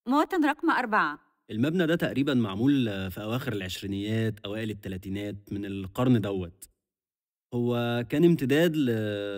مواطن رقم أربعة المبنى ده تقريبا معمول آه، في أواخر العشرينيات أوائل التلاتينات من القرن دوت هو كان امتداد ل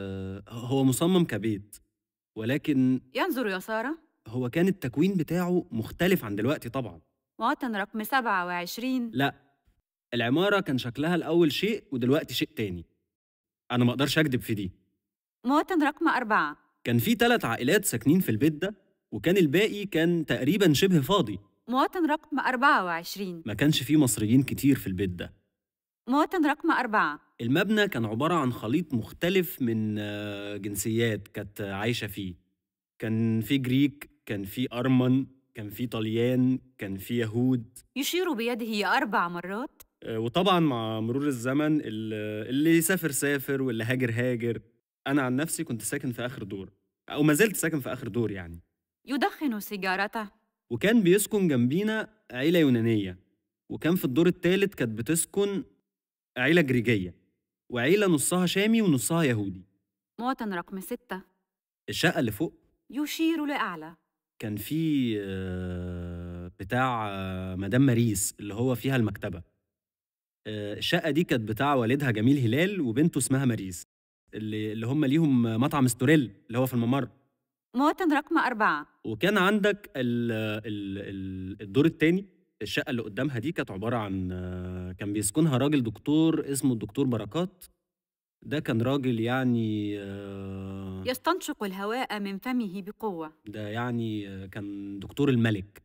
هو مصمم كبيت ولكن ينظر يساره هو كان التكوين بتاعه مختلف عن دلوقتي طبعا مواطن رقم سبعة وعشرين لا العمارة كان شكلها الأول شيء ودلوقتي شيء تاني أنا ما أقدرش أكدب في دي مواطن رقم أربعة كان في ثلاث عائلات ساكنين في البيت ده وكان الباقي كان تقريبا شبه فاضي مواطن رقم أربعة وعشرين ما كانش فيه مصريين كتير في البيت ده مواطن رقم أربعة المبنى كان عبارة عن خليط مختلف من آه، جنسيات كانت عايشة فيه كان في جريك كان في أرمن كان في طليان كان في يهود يشير بيده أربع مرات آه، وطبعا مع مرور الزمن ال- اللي يسافر سافر واللي هاجر هاجر أنا عن نفسي كنت ساكن في آخر دور أو ما زلت ساكن في آخر دور يعني يدخن سيجارته وكان بيسكن جنبينا عيلة يونانية وكان في الدور الثالث كانت بتسكن عيلة جريجية وعيلة نصها شامي ونصها يهودي مواطن رقم ستة الشقة اللي فوق يشير لأعلى كان في آه، بتاع آه، مدام ماريس اللي هو فيها المكتبة آه، الشقة دي كانت بتاع والدها جميل هلال وبنته اسمها ماريس اللي اللي هم ليهم مطعم ستوريل اللي هو في الممر مواطن رقم أربعة وكان عندك ال ال ال الدور التاني الشقة اللي قدامها دي كانت عبارة عن آه، كان بيسكنها راجل دكتور اسمه الدكتور بركات ده كان راجل يعني آه، يستنشق الهواء من فمه بقوة ده يعني آه، كان دكتور الملك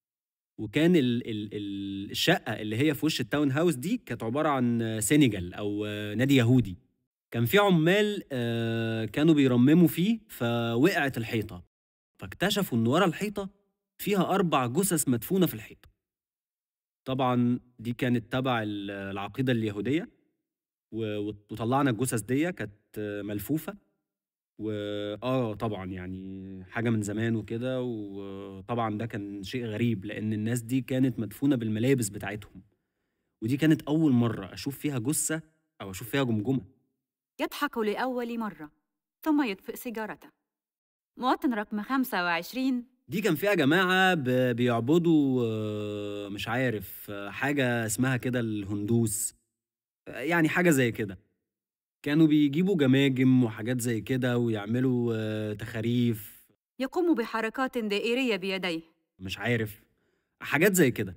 وكان ال ال ال الشقة اللي هي في وش التاون هاوس دي كانت عبارة عن آه، سينيجال أو آه، نادي يهودي كان في عمال آه، كانوا بيرمموا فيه فوقعت الحيطة فاكتشفوا إن ورا الحيطة فيها أربع جثث مدفونة في الحيطة طبعا دي كانت تبع ال- العقيدة اليهودية و- وطلعنا الجثث دي كانت آه، ملفوفة وآه طبعا يعني حاجة من زمان وكده وطبعا ده كان شيء غريب لأن الناس دي كانت مدفونة بالملابس بتاعتهم ودي كانت أول مرة أشوف فيها جثة أو أشوف فيها جمجمة يضحك لأول مرة ثم يطفئ سيجارته مواطن رقم خمسة وعشرين دي كان فيها جماعة ب- بيعبدوا آه، مش عارف آه، حاجة اسمها كده الهندوس آه، يعني حاجة زي كده كانوا بيجيبوا جماجم وحاجات زي كده ويعملوا آه، تخاريف يقوم بحركات دائرية بيديه مش عارف حاجات زي كده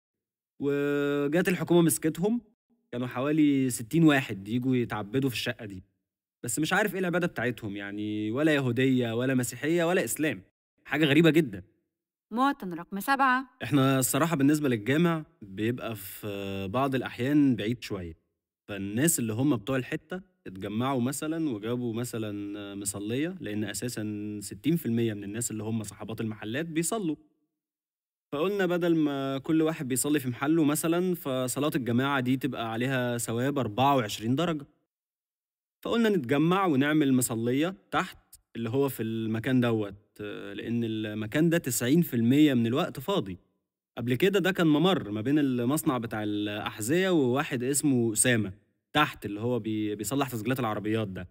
وجات الحكومة مسكتهم كانوا حوالي 60 واحد يجوا يتعبدوا في الشقة دي بس مش عارف ايه العبادة بتاعتهم يعني ولا يهودية ولا مسيحية ولا إسلام حاجة غريبة جدا مواطن رقم سبعة احنا الصراحة بالنسبة للجامع بيبقى في بعض الأحيان بعيد شوية فالناس اللي هم بتوع الحتة اتجمعوا مثلا وجابوا مثلا مصلية لأن أساسا 60% من الناس اللي هم صحابات المحلات بيصلوا فقلنا بدل ما كل واحد بيصلي في محله مثلا فصلاة الجماعة دي تبقى عليها ثواب 24 درجة فقلنا نتجمع ونعمل مصلية تحت اللي هو في المكان دوت آه، لأن المكان ده 90% من الوقت فاضي قبل كده ده كان ممر ما بين المصنع بتاع الأحذية وواحد اسمه أسامة تحت اللي هو بي- بيصلح تسجيلات العربيات ده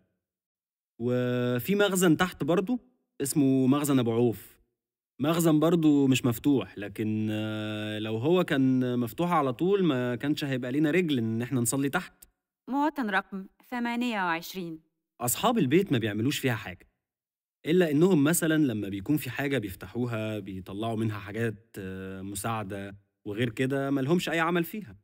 وفي مخزن تحت برضو اسمه مخزن أبو عوف مخزن برضو مش مفتوح لكن آه، لو هو كان مفتوح على طول ما كانش هيبقى لينا رجل ان احنا نصلي تحت مواطن رقم ثمانية وعشرين أصحاب البيت ما بيعملوش فيها حاجة إلا إنهم مثلا لما بيكون في حاجة بيفتحوها بيطلعوا منها حاجات آه، مساعدة وغير كده ملهمش أي عمل فيها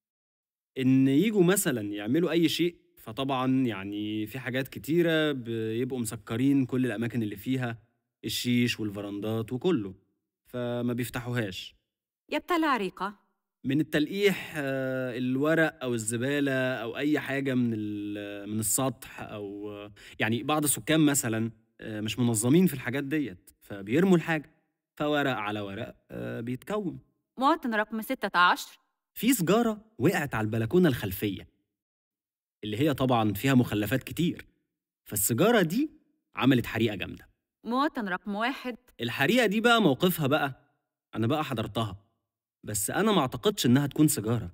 إن يجوا مثلا يعملوا أي شيء فطبعا يعني في حاجات كتيرة بيبقوا مسكرين كل الأماكن اللي فيها الشيش والفرندات وكله فما بيفتحوهاش يبتلع ريقة من التلقيح آه، الورق او الزباله او اي حاجه من ال- من السطح او آه، يعني بعض السكان مثلا آه، مش منظمين في الحاجات ديت فبيرموا الحاجه فورق على ورق آه، بيتكون مواطن رقم ستة عشر في سجاره وقعت على البلكونه الخلفيه اللي هي طبعا فيها مخلفات كتير فالسيجاره دي عملت حريقه جامده مواطن رقم واحد الحريقه دي بقى موقفها بقى انا بقى حضرتها بس انا ما اعتقدش انها تكون سيجاره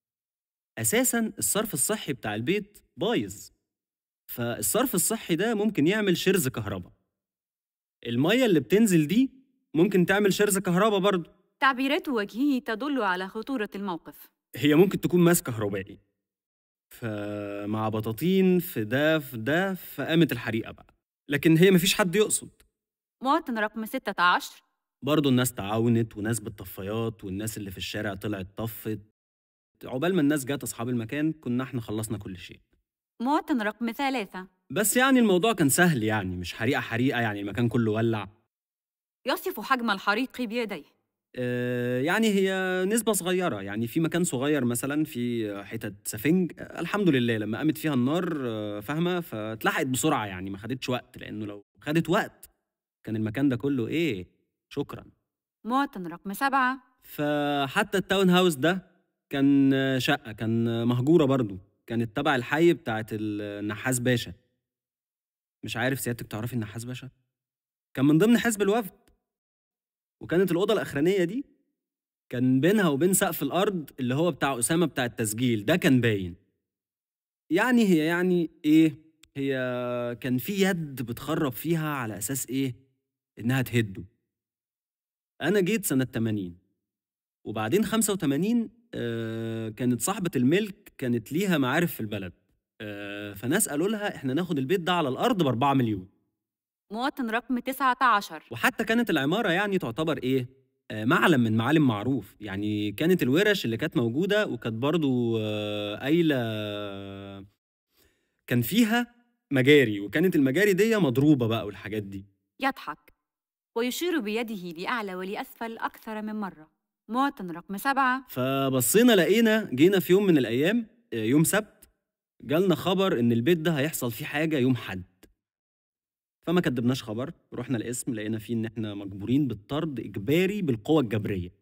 اساسا الصرف الصحي بتاع البيت بايظ فالصرف الصحي ده ممكن يعمل شرز كهرباء الميه اللي بتنزل دي ممكن تعمل شرز كهرباء برضه تعبيرات وجهه تدل على خطورة الموقف هي ممكن تكون ماس كهربائي فمع بطاطين في ده في ده فقامت الحريقة بقى لكن هي مفيش حد يقصد مواطن رقم 16 برضه الناس تعاونت وناس بالطفايات والناس اللي في الشارع طلعت طفت عقبال ما الناس جت أصحاب المكان كنا احنا خلصنا كل شيء مواطن رقم 3 بس يعني الموضوع كان سهل يعني مش حريقة حريقة يعني المكان كله ولع يصف حجم الحريق بيديه آه، يعني هي نسبة صغيرة يعني في مكان صغير مثلا في حتت سفنج آه، الحمد لله لما قامت فيها النار آه، فاهمة فاتلحقت بسرعة يعني ما خدتش وقت لأنه لو خدت وقت كان المكان ده كله إيه شكرا مواطن رقم 7 فحتى التاون هاوس ده كان شقة كان مهجورة برضو كانت تبع الحي بتاعت النحاس باشا مش عارف سيادتك تعرفي النحاس باشا كان من ضمن حزب الوفد وكانت الأوضة الأخرانية دي كان بينها وبين سقف الأرض اللي هو بتاع أسامة بتاع التسجيل ده كان باين يعني هي يعني إيه هي كان في يد بتخرب فيها على أساس إيه إنها تهده أنا جيت سنة 80 وبعدين 85 آه كانت صاحبة الملك كانت ليها معارف في البلد آه فناس قالوا لها إحنا ناخد البيت ده على الأرض ب 4 مليون مواطن رقم 19 وحتى كانت العمارة يعني تعتبر إيه؟ آه، معلم من معالم معروف يعني كانت الورش اللي كانت موجودة وكانت برضو آه، قايلة كان فيها مجاري وكانت المجاري دي مضروبة بقى والحاجات دي يضحك ويشير بيده لأعلى ولأسفل أكثر من مرة مواطن رقم 7 فبصينا لقينا جينا في يوم من الأيام آه، يوم سبت جالنا خبر إن البيت ده هيحصل فيه حاجة يوم حد فما كدبناش خبر رحنا القسم لقينا فيه ان احنا مجبورين بالطرد اجباري بالقوه الجبريه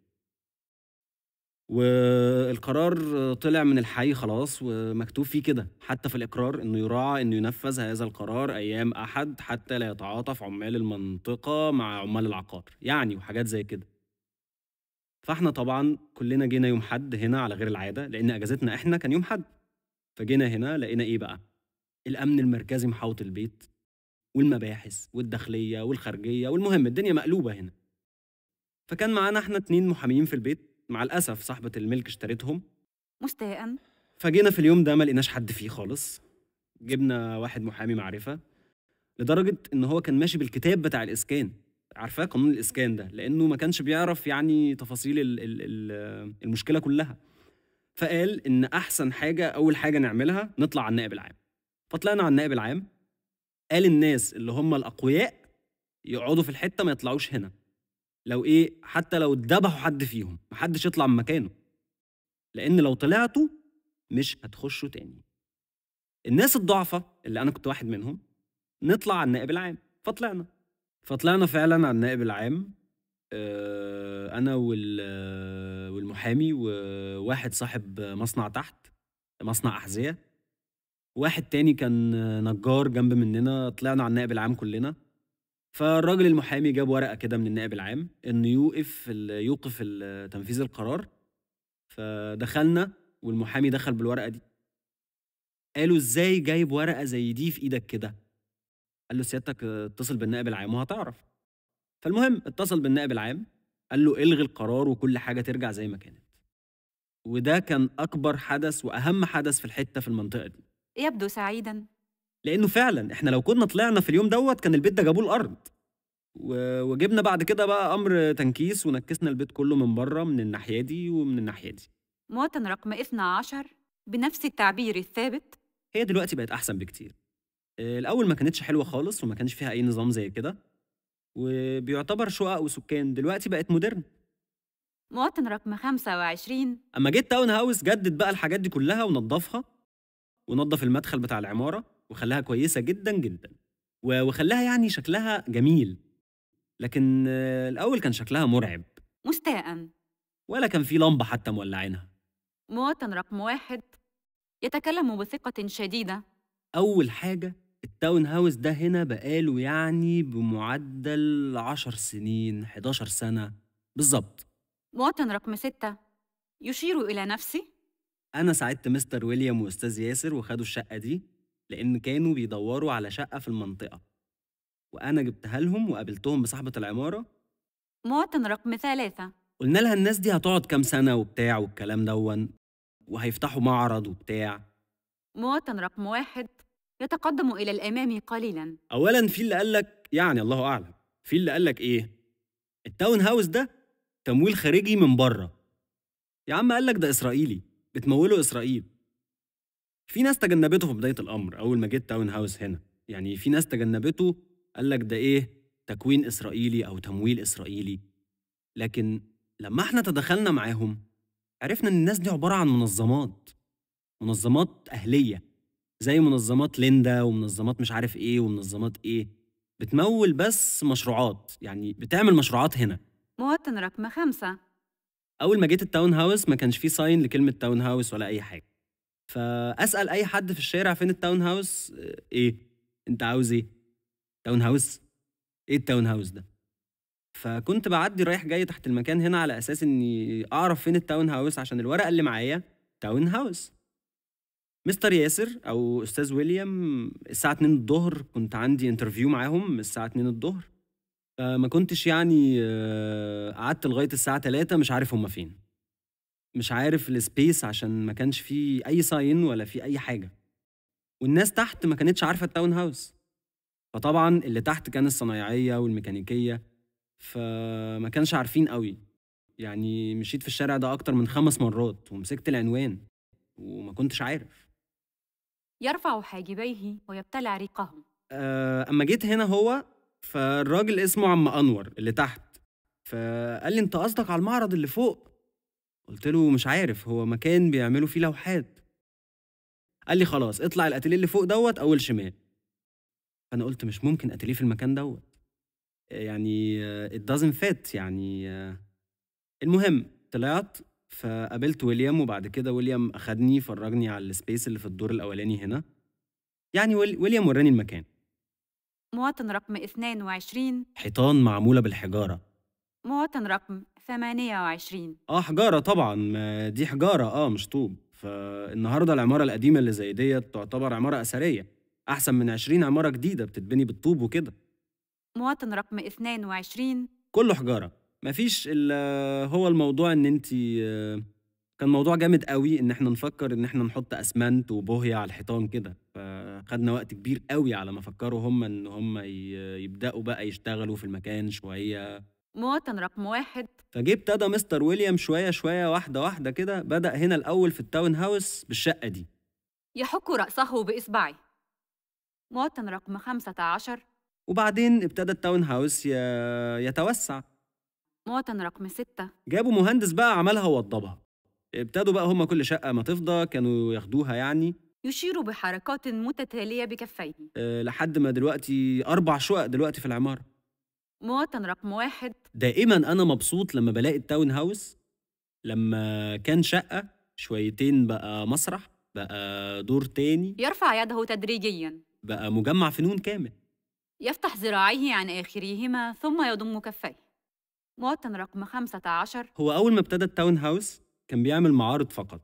والقرار طلع من الحي خلاص ومكتوب فيه كده حتى في الاقرار انه يراعى انه ينفذ هذا القرار ايام احد حتى لا يتعاطف عمال المنطقه مع عمال العقار يعني وحاجات زي كده فاحنا طبعا كلنا جينا يوم حد هنا على غير العاده لان اجازتنا احنا كان يوم حد فجينا هنا لقينا ايه بقى الامن المركزي محاوط البيت والمباحث والداخليه والخارجيه والمهم الدنيا مقلوبه هنا فكان معانا احنا اتنين محاميين في البيت مع الاسف صاحبه الملك اشترتهم مستاء فجينا في اليوم ده ما لقيناش حد فيه خالص جبنا واحد محامي معرفه لدرجه ان هو كان ماشي بالكتاب بتاع الاسكان عارفاه قانون الاسكان ده لانه ما كانش بيعرف يعني تفاصيل ال ال ال المشكله كلها فقال ان احسن حاجه اول حاجه نعملها نطلع على النائب العام فطلعنا على النائب العام قال الناس اللي هم الاقوياء يقعدوا في الحته ما يطلعوش هنا لو ايه حتى لو اتذبحوا حد فيهم محدش يطلع من مكانه لان لو طلعتوا مش هتخشوا تاني الناس الضعفة اللي انا كنت واحد منهم نطلع على النائب العام فطلعنا فطلعنا فعلا على النائب العام آه، انا وال- آه، والمحامي وواحد صاحب مصنع تحت مصنع احذيه واحد تاني كان نجار جنب مننا طلعنا على النائب العام كلنا فالراجل المحامي جاب ورقه كده من النائب العام انه يوقف ال- يوقف ال- تنفيذ القرار فدخلنا والمحامي دخل بالورقه دي قالوا ازاي جايب ورقه زي دي في ايدك كده قال له سيادتك اتصل بالنائب العام وهتعرف فالمهم اتصل بالنائب العام قال له الغي القرار وكل حاجه ترجع زي ما كانت وده كان اكبر حدث واهم حدث في الحته في المنطقه دي يبدو سعيدا لانه فعلا احنا لو كنا طلعنا في اليوم دوت كان البيت ده جابوه الارض و- وجبنا بعد كده بقى امر تنكيس ونكسنا البيت كله من بره من الناحيه دي ومن الناحيه دي مواطن رقم 12 بنفس التعبير الثابت هي دلوقتي بقت احسن بكتير آه، الاول ما كانتش حلوه خالص وما كانش فيها اي نظام زي كده وبيعتبر شقق وسكان دلوقتي بقت مودرن مواطن رقم 25 اما جيت تاون هاوس جدد بقى الحاجات دي كلها ونضفها ونضف المدخل بتاع العماره وخلاها كويسه جدا جدا و- وخلاها يعني شكلها جميل لكن آه، الاول كان شكلها مرعب مستاء ولا كان في لمبه حتى مولعينها مواطن رقم واحد يتكلم بثقة شديدة اول حاجه التاون هاوس ده هنا بقاله يعني بمعدل 10 سنين 11 سنه بالظبط مواطن رقم ستة يشير إلى نفسه انا ساعدت مستر ويليام واستاذ ياسر وخدوا الشقه دي لان كانوا بيدوروا على شقه في المنطقه وانا جبتها لهم وقابلتهم بصاحبه العماره مواطن رقم ثلاثة قلنا لها الناس دي هتقعد كام سنة وبتاع والكلام دون وهيفتحوا معرض وبتاع مواطن رقم واحد يتقدم إلى الأمام قليلاً اولا في اللي قال لك يعني الله اعلم في اللي قال لك ايه التاون هاوس ده تمويل خارجي من بره يا عم قال لك ده اسرائيلي بتموله اسرائيل في ناس تجنبته في بدايه الامر اول ما جيت تاون هاوس هنا يعني في ناس تجنبته قال لك ده ايه تكوين اسرائيلي او تمويل اسرائيلي لكن لما احنا تدخلنا معاهم عرفنا ان الناس دي عباره عن منظمات منظمات اهليه زي منظمات ليندا ومنظمات مش عارف ايه ومنظمات ايه بتمول بس مشروعات يعني بتعمل مشروعات هنا مواطن رقم خمسة اول ما جيت التاون هاوس ما كانش فيه ساين لكلمه تاون هاوس ولا اي حاجه فاسال اي حد في الشارع فين التاون هاوس آه، ايه انت عاوز ايه تاون هاوس ايه التاون هاوس ده فكنت بعدي رايح جاي تحت المكان هنا على اساس اني اعرف فين التاون هاوس عشان الورقه اللي معايا تاون هاوس مستر ياسر او استاذ ويليام الساعه 2 الظهر كنت عندي انترفيو معاهم الساعه 2 الظهر فما كنتش يعني آه، قعدت لغايه الساعه 3 مش عارف هما فين مش عارف السبيس عشان ما كانش فيه اي ساين ولا في اي حاجه والناس تحت ما كانتش عارفه التاون هاوس فطبعا اللي تحت كان الصنايعيه والميكانيكيه فما كانش عارفين قوي يعني مشيت في الشارع ده اكتر من خمس مرات ومسكت العنوان وما كنتش عارف يرفع حاجبيه ويبتلع ريقه آه، اما جيت هنا هو فالراجل اسمه عم انور اللي تحت فقال لي انت قصدك على المعرض اللي فوق قلت له مش عارف هو مكان بيعملوا فيه لوحات قال لي خلاص اطلع الاتيليه اللي فوق دوت اول شمال فانا قلت مش ممكن اتيليه في المكان دوت يعني آه، it doesn't fit يعني آه، المهم طلعت فقابلت ويليام وبعد كده ويليام اخدني فرجني على السبيس اللي في الدور الاولاني هنا يعني ويل- ويليام وراني المكان مواطن رقم 22 حيطان معموله بالحجاره مواطن رقم 28 اه حجاره طبعا ما دي حجاره اه مش طوب فالنهارده العماره القديمه اللي زي ديت تعتبر عماره اثريه احسن من 20 عماره جديده بتتبني بالطوب وكده مواطن رقم 22 كله حجاره مفيش الا هو الموضوع ان انت كان موضوع جامد قوي ان احنا نفكر ان احنا نحط اسمنت وبوهيه على الحيطان كده فخدنا وقت كبير قوي على ما فكروا هم ان هم ي- يبداوا بقى يشتغلوا في المكان شويه مواطن رقم واحد فجه ابتدى مستر ويليام شويه شويه واحده واحده كده بدا هنا الاول في التاون هاوس بالشقه دي يحك رأسه بإصبعه مواطن رقم 15 وبعدين ابتدى التاون هاوس ي- يتوسع مواطن رقم 6 جابوا مهندس بقى عملها ووضبها ابتدوا بقى هم كل شقه ما تفضى كانوا ياخدوها يعني يشير بحركات متتالية بكفيه أه لحد ما دلوقتي اربع شقق دلوقتي في العماره مواطن رقم واحد دائما انا مبسوط لما بلاقي التاون هاوس لما كان شقه شويتين بقى مسرح بقى دور تاني يرفع يده تدريجياً بقى مجمع فنون كامل يفتح ذراعيه عن آخرهما ثم يضم كفيه مواطن رقم 15 هو اول ما ابتدى التاون هاوس كان بيعمل معارض فقط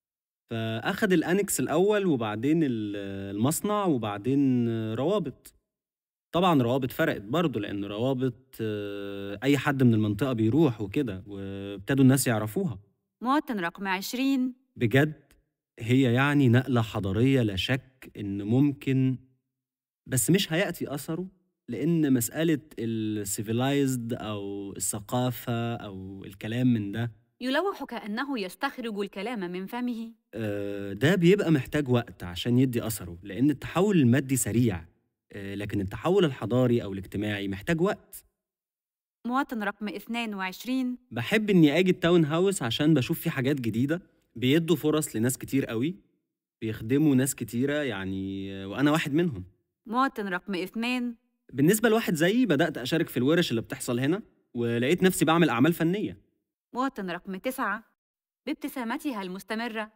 فاخد الانكس الاول وبعدين ال- المصنع وبعدين روابط طبعا روابط فرقت برضه لان روابط آه، اي حد من المنطقه بيروح وكده وابتدوا الناس يعرفوها مواطن رقم 20 بجد هي يعني نقله حضاريه لا شك ان ممكن بس مش هياتي اثره لان مساله السيفيلايزد او الثقافه او الكلام من ده يلوح كأنه يستخرج الكلام من فمه آه، ده بيبقى محتاج وقت عشان يدي أثره لأن التحول المادي سريع آه، لكن التحول الحضاري أو الاجتماعي محتاج وقت مواطن رقم 22 بحب إني أجي التاون هاوس عشان بشوف فيه حاجات جديدة بيدوا فرص لناس كتير قوي بيخدموا ناس كتيرة يعني آه، وأنا واحد منهم مواطن رقم 2 بالنسبة لواحد زيي بدأت أشارك في الورش اللي بتحصل هنا ولقيت نفسي بعمل أعمال فنية مواطن رقم 9 بابتسامتها المستمرة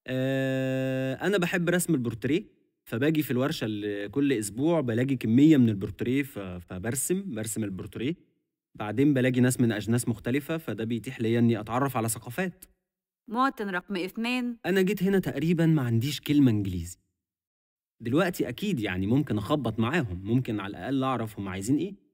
آه، أنا بحب رسم البورتريه فباجي في الورشة اللي كل أسبوع بلاقي كمية من البورتريه ف- فبرسم برسم البورتريه بعدين بلاقي ناس من أجناس مختلفة فده بيتيح ليا إني أتعرف على ثقافات مواطن رقم 2 أنا جيت هنا تقريبا ما عنديش كلمة إنجليزي دلوقتي أكيد يعني ممكن أخبط معاهم ممكن على الأقل أعرف هم عايزين إيه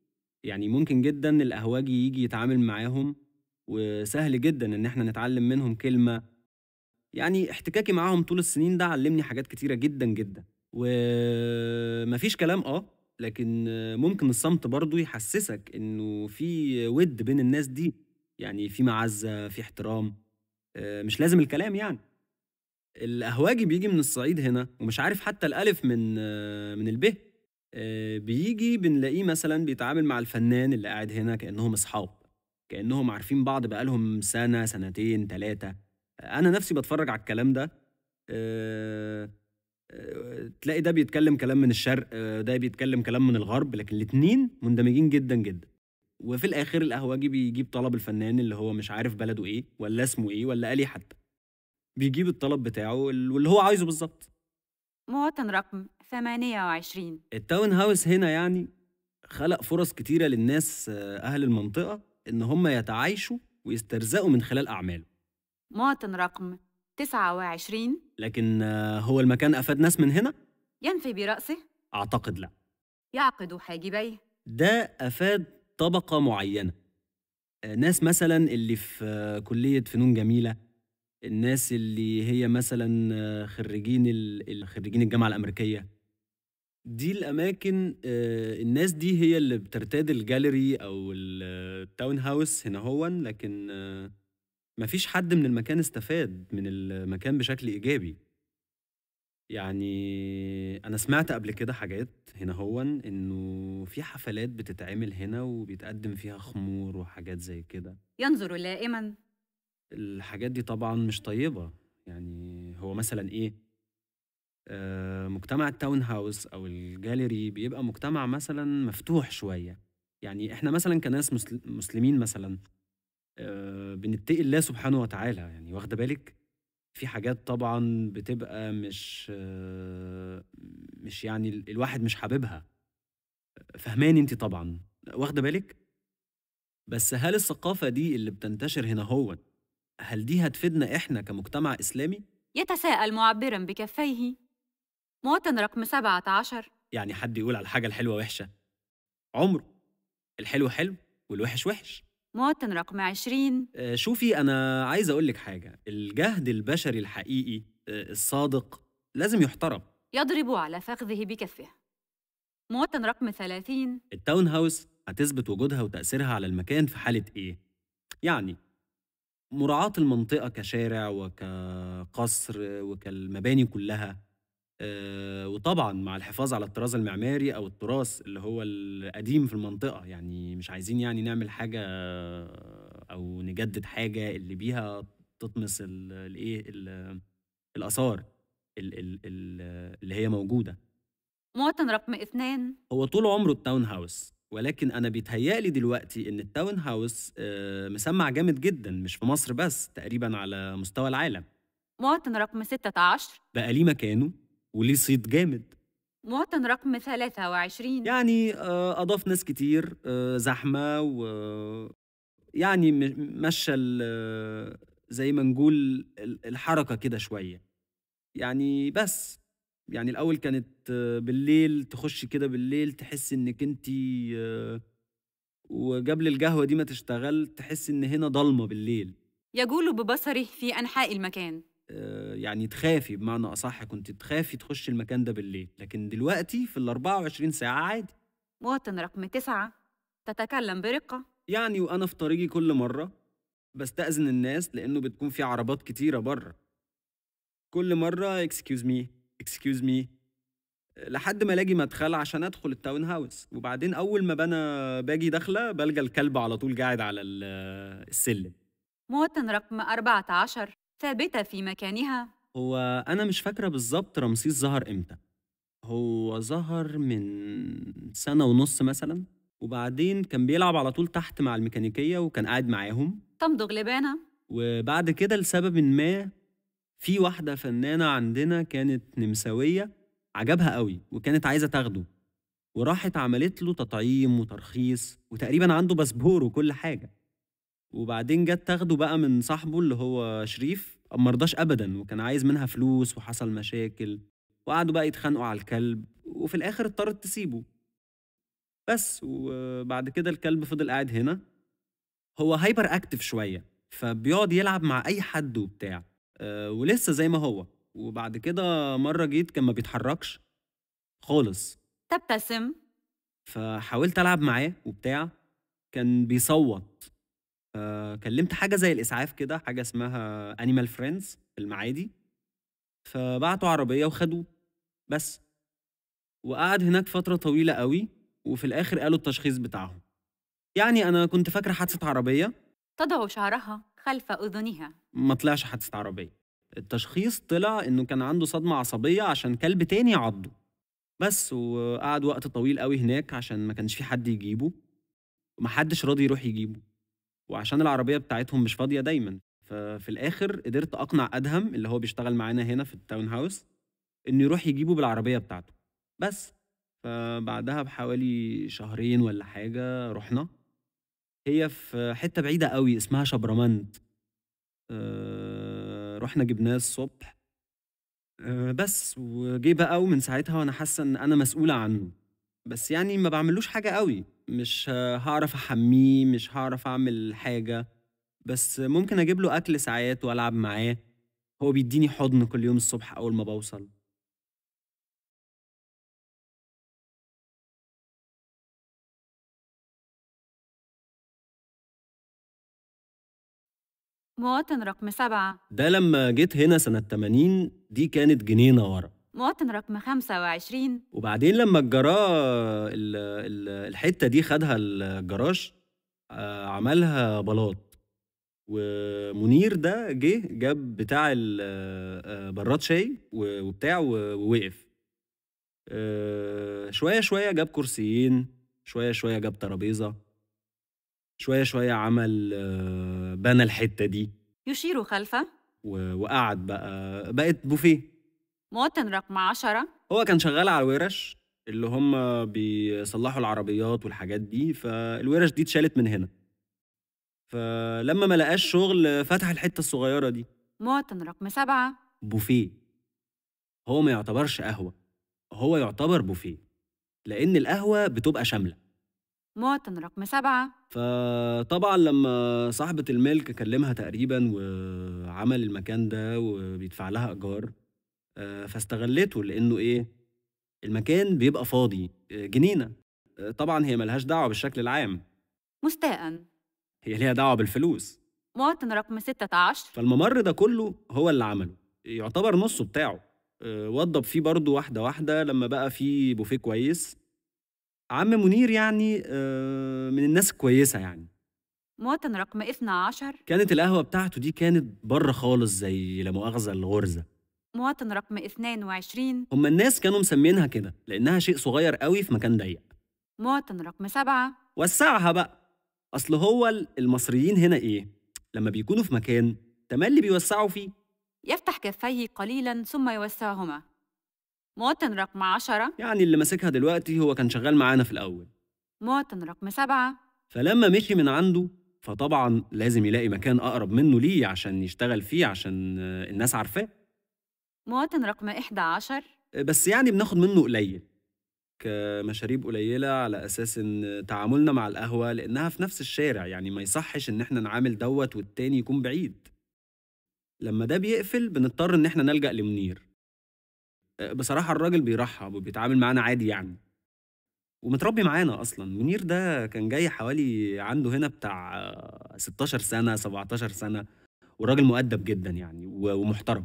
يعني ممكن جدًا القهوجي ييجي يتعامل معاهم، وسهل جدًا إن إحنا نتعلم منهم كلمة. يعني احتكاكي معاهم طول السنين ده علّمني حاجات كتيرة جدًا، جدًا. وما فيش كلام آه، لكن ممكن الصمت برضه يحسسك إنه في وِد بين الناس دي، يعني في مَعزّة، في احترام، آآ مش لازم الكلام يعني. القهوجي بييجي من الصعيد هنا ومش عارف حتى الألِف من من الب، آآ بييجي بنلاقيه مثلًا بيتعامل مع الفنان اللي قاعد هنا كإنهم أصحاب، كإنهم عارفين بعض بقى لهم سنة، سنتين، 3. أنا نفسي باتفرّج على الكلام ده آآ آآ تلاقي ده بيتكلم كلام من الشرق، ده بيتكلم كلام من الغرب، لكن الاتنين مندمجين جدًا، جدًا. وفي الآخر القهوجي بيجيب طلب الفنان اللي هو مش عارف بلده إيه والّا اسمه إيه والّا قال إيه حتى. بيجيب الطلب بتاعه ال واللي هو عايزه بالضبط. مواطن رقم 28. الtown house هنا يعني خلق فرص كتيرة للناس أهل المنطقة إن هم يتعايشوا ويسترزقوا من خلال أعماله. مواطن رقم 29. لكن هو المكان أفاد ناس من هنا؟ ينفي برأسه؟ أعتقد لأ. يعقد حاجبيه؟ ده أفاد طبقة معينة. آآ ناس مثلًا اللي في كلية فنون جميلة، الناس اللي هي مثلًا خريجين ال ال خريجين الجامعة الأمريكية. دي الأماكن آآ الناس دي هي اللي بترتاد الgallery أو الtown house هناهوًا، لكن ما فيش حد من المكان استفاد من المكان بشكل إيجابي. يعني أنا سمعت قبل كده حاجات هناهوًا إنه في حفلات بتتعمل هنا وبيتقدم فيها خمور وحاجات زي كده. ينظر لائمًا. الحاجات دي طبعًا مش طيبة، يعني هو مثلًا إيه، آآ مجتمع الtown house أو الgallery بيبقى مجتمع مثلًا مفتوح شوية، يعني إحنا مثلًا كناس مسل مسلمين مثلًا آآ بنتقي الله سبحانه وتعالى يعني واخدة بالِك؟ في حاجات طبعًا بتبقى مش مش يعني ال الواحد مش حاببها. فاهماني أنتِ طبعًا، واخدة بالِك؟ بس هل الثقافة دي اللي بتنتشر هناهوًا، هل دي هتفيدنا إحنا كمجتمع إسلامي؟ يتساءل معبّرًا بكفيه. مواطن رقم 17. يعني حد يقول على الحاجة الحلوة وِحشة؟ عمره. الحلو حلو والوِحِش وِحِش. مواطن رقم 20. آآ شوفي أنا عايز أقول لِك حاجة، الجهد البشري الحقيقي آآ الصادق لازم يُحترم. يضرب على فخذه بكفه. مواطن رقم 30. الtown house هتثبت وجودها وتأثيرها على المكان في حالة إيه؟ يعني مراعاة المنطقة كشارع وكقصر وكالمباني كلها، آآ وطبعًا مع الحفاظ على الطراز المعماري أو التراث اللي هو القديم في المنطقة، يعني مش عايزين يعني نعمل حاجة أو نجدد حاجة اللي بيها تطمس ال الإيه، ال الآثار ال ال ال اللي هي موجودة. مواطن رقم 2. هو طول عمره الtown house ولكن أنا بيتهيأ لي دلوقتي إن الtown house آآ مسمّع جامد جدًا مش في مصر بس، تقريبًا على مستوى العالم. مواطن رقم 16. بقى ليه مكانه وليه صيت جامد. مواطن رقم 23. يعني آآ أضاف ناس كتير، آآ زحمة و يعني م مشّى ال زي ما نقول ال الحركة كده شوية. يعني بس، يعني الأول كانت بالليل تخشي كده بالليل تحسي إنِّك أنتِ وقبل القهوة دي ما تشتغل تحسي إن هنا ضلمة بالليل. يجول ببصره في أنحاء المكان. آآ يعني تخافي بمعنى أصح كنتِ تخافي تخشي المكان ده بالليل، لكن دلوقتي في ال24 ساعة عادي. مواطن رقم 9. تتكلم برقة. يعني وأنا في طريقي كل مرة باستأذن الناس لإنه بتكون في عربات كتيرة برّه. كل مرة excuse me excuse me لحد ما ألاقي مدخل عشان أدخل الtown house وبعدين أول ما ب أنا باجي داخلة بالقى الكلب على طول قاعد على ال السلم. مواطن رقم 14. ثابتة في مكانها. هو أنا مش فاكرة بالضبط رمسيس ظهر إمتى. هو ظهر من سنة ونُص مثلًا، وبعدين كان بيلعب على طول تحت مع الميكانيكية وكان قاعد معاهم. تمضغ لبانة. وبعد كده لسببٍ ما في واحدة فنانة عندنا كانت نمساوية عجبها أوي وكانت عايزة تاخده، وراحت عملت له تطعيم وترخيص وتقريبًا عنده باسبور وكل حاجة. وبعدين جات تاخده بقى من صاحبه اللي هو شريف، ما رضاش أبدًا وكان عايز منها فلوس وحصل مشاكل، وقعدوا بقى يتخانقوا على الكلب وفي الآخر اضطرت تسيبه. بس وبعد كده الكلب فضل قاعد هنا هو هايبر اكتف شويه فبيقعد يلعب مع اي حد وبتاع أه ولسه زي ما هو وبعد كده مره جيت كان ما بيتحركش خالص تبتسم فحاولت العب معاه وبتاع كان بيصوت فكلمت حاجه زي الاسعاف كده حاجه اسمها انيمال فريندز في المعادي فبعتوا عربيه وخدوه بس وقعد هناك فتره طويله قوي وفي الاخر قالوا التشخيص بتاعهم يعني انا كنت فاكره حادثه عربيه تضع شعرها خلف أذنها ما طلعش حادثه عربيه التشخيص طلع انه كان عنده صدمه عصبيه عشان كلب تاني عضه بس وقعد وقت طويل قوي هناك عشان ما كانش في حد يجيبه ومحدش راضي يروح يجيبه وعشان العربيه بتاعتهم مش فاضيه دايما ففي الاخر قدرت اقنع ادهم اللي هو بيشتغل معانا هنا في التاون هاوس انه يروح يجيبه بالعربيه بتاعته بس فبعدها بحوالي شهرين ولا حاجه رحنا هي في حته بعيده قوي اسمها شبرمنت أه رحنا جبناه الصبح أه بس وجي بقى ومن ساعتها وانا حاسه ان انا مسؤوله عنه بس يعني ما بعملوش حاجه قوي مش هعرف احميه مش هعرف اعمل حاجه بس ممكن اجيب له اكل ساعات والعب معاه هو بيديني حضن كل يوم الصبح اول ما بوصل مواطن رقم سبعة ده لما جيت هنا سنة 80 دي كانت جنينة ورا مواطن رقم خمسة وعشرين وبعدين لما الجراه ال- ال- الحتة دي خدها الجراج آه، عملها بلاط ومنير ده جه جاب بتاع ال- آه، براد شاي و- وبتاع و- ووقف آه، شوية شوية جاب كرسيين شوية شوية جاب ترابيزة شوية شوية عمل آه، بنى الحتة دي يشير خلفه و- وقعد بقى بقت بوفيه مواطن رقم عشرة هو كان شغال على الورش اللي هم بيصلحوا العربيات والحاجات دي فالورش دي اتشالت من هنا فلما ما لقاش شغل فتح الحتة الصغيرة دي مواطن رقم سبعة بوفيه هو ما يعتبرش قهوة هو يعتبر بوفيه لأن القهوة بتبقى شاملة مواطن رقم سبعة فطبعا لما صاحبة الملك كلمها تقريبا وعمل المكان ده وبيدفع لها إيجار آه، فاستغلته لأنه إيه المكان بيبقى فاضي آه، جنينة آه، طبعا هي ملهاش دعوة بالشكل العام مستاء هي ليها دعوة بالفلوس مواطن رقم ستة عشر فالممر ده كله هو اللي عمله يعتبر نصه بتاعه آه، وضب فيه برضه واحدة واحدة لما بقى فيه بوفيه كويس عم منير يعني آه، من الناس الكويسة يعني مواطن رقم اثنى عشر كانت القهوة بتاعته دي كانت بره خالص زي لا مؤاخذة الغرزة مواطن رقم اثنين وعشرين هما الناس كانوا مسمينها كده لأنها شيء صغير قوي في مكان ضيق مواطن رقم سبعة وسعها بقى أصل هو ال- المصريين هنا إيه لما بيكونوا في مكان تملي بيوسعوا فيه يفتح كفيه قليلا ثم يوسعهما مواطن رقم عشرة يعني اللي ماسكها دلوقتي هو كان شغال معانا في الأول مواطن رقم سبعة فلما مشي من عنده فطبعا لازم يلاقي مكان أقرب منه ليه عشان يشتغل فيه عشان آه، الناس عارفاه مواطن رقم إحدى عشر بس يعني بناخد منه قليل كمشاريب قليلة على أساس إن تعاملنا مع القهوة لأنها في نفس الشارع يعني ما يصحش إن إحنا نعامل دوت والتاني يكون بعيد لما ده بيقفل بنضطر إن إحنا نلجأ لمنير بصراحة الراجل بيرحب وبيتعامل معانا عادي يعني ومتربي معانا أصلا منير ده كان جاي حوالي عنده هنا بتاع آه، 16 سنة 17 سنة وراجل مؤدب جدا يعني و- ومحترم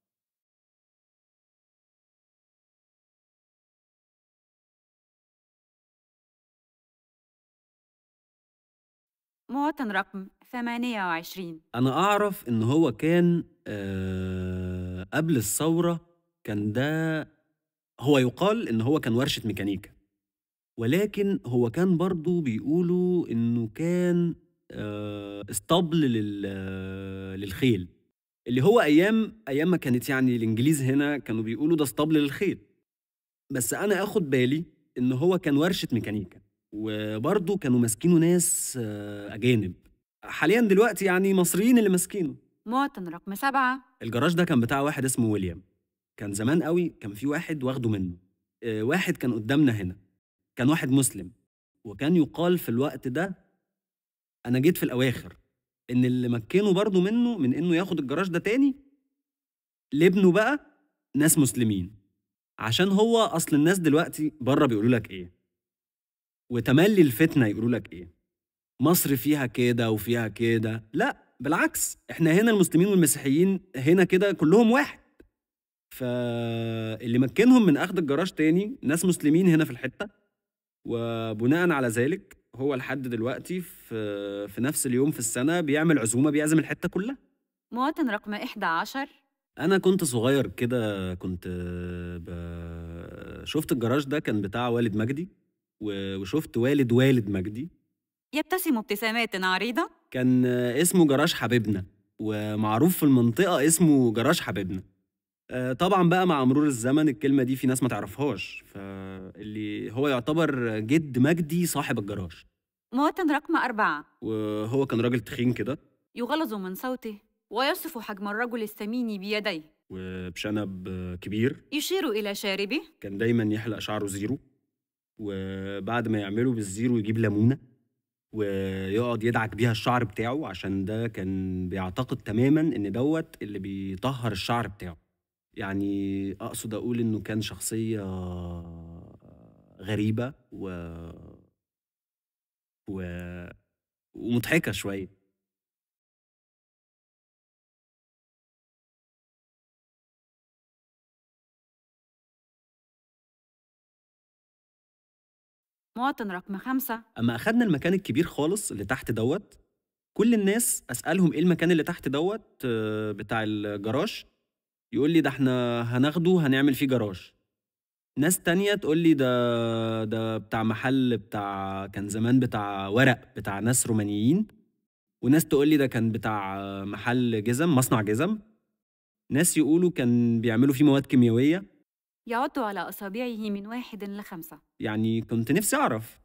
مواطن رقم ثمانية وعشرين انا اعرف ان هو كان آه، قبل الثوره كان ده هو يقال ان هو كان ورشه ميكانيكا ولكن هو كان برضو بيقولوا انه كان آه، اسطبل لل آه، للخيل اللي هو ايام ايام ما كانت يعني الانجليز هنا كانوا بيقولوا ده اسطبل للخيل بس انا اخد بالي ان هو كان ورشه ميكانيكا وبرضه كانوا ماسكينه ناس آه، اجانب حاليا دلوقتي يعني مصريين اللي ماسكينه مواطن رقم سبعة الجراج ده كان بتاع واحد اسمه ويليام كان زمان قوي كان في واحد واخده منه آه، واحد كان قدامنا هنا كان واحد مسلم وكان يقال في الوقت ده أنا جيت في الأواخر إن اللي مكنه برضه منه من إنه ياخد الجراج ده تاني لابنه بقى ناس مسلمين عشان هو أصل الناس دلوقتي بره بيقولوا لك إيه وتملي الفتنة يقولوا لك إيه مصر فيها كده وفيها كده لا بالعكس احنا هنا المسلمين والمسيحيين هنا كده كلهم واحد فاللي مكنهم من اخذ الجراج تاني ناس مسلمين هنا في الحته وبناء على ذلك هو لحد دلوقتي في في نفس اليوم في السنه بيعمل عزومه بيعزم الحته كلها مواطن رقم 11 انا كنت صغير كده كنت ب... شفت الجراج ده كان بتاع والد مجدي و- وشفت والد والد مجدي يبتسم ابتسامات عريضة كان اسمه جراج حبيبنا ومعروف في المنطقة اسمه جراج حبيبنا آه، طبعا بقى مع مرور الزمن الكلمة دي في ناس ما تعرفهاش فاللي هو يعتبر جد مجدي صاحب الجراج مواطن رقم أربعة وهو كان راجل تخين كده يغلظ من صوته ويصف حجم الرجل السمين بيديه وبشنب كبير يشير إلى شاربه كان دايما يحلق شعره زيرو وبعد ما يعمله بالزيرو يجيب ليمونه ويقعد يدعك بيها الشعر بتاعه عشان ده كان بيعتقد تماما ان دوت اللي بيطهر الشعر بتاعه يعني اقصد اقول انه كان شخصيه غريبه و و ومضحكه شويه مواطن رقم خمسة اما اخدنا المكان الكبير خالص اللي تحت دوت كل الناس اسالهم ايه المكان اللي تحت دوت آه، بتاع الجراج يقول لي ده احنا هناخده هنعمل فيه جراج ناس تانية تقول لي ده ده بتاع محل بتاع كان زمان بتاع ورق بتاع ناس رومانيين وناس تقول لي ده كان بتاع محل جزم مصنع جزم ناس يقولوا كان بيعملوا فيه مواد كيميائية يعد على أصابعه من واحد لخمسة يعني كنت نفسي اعرف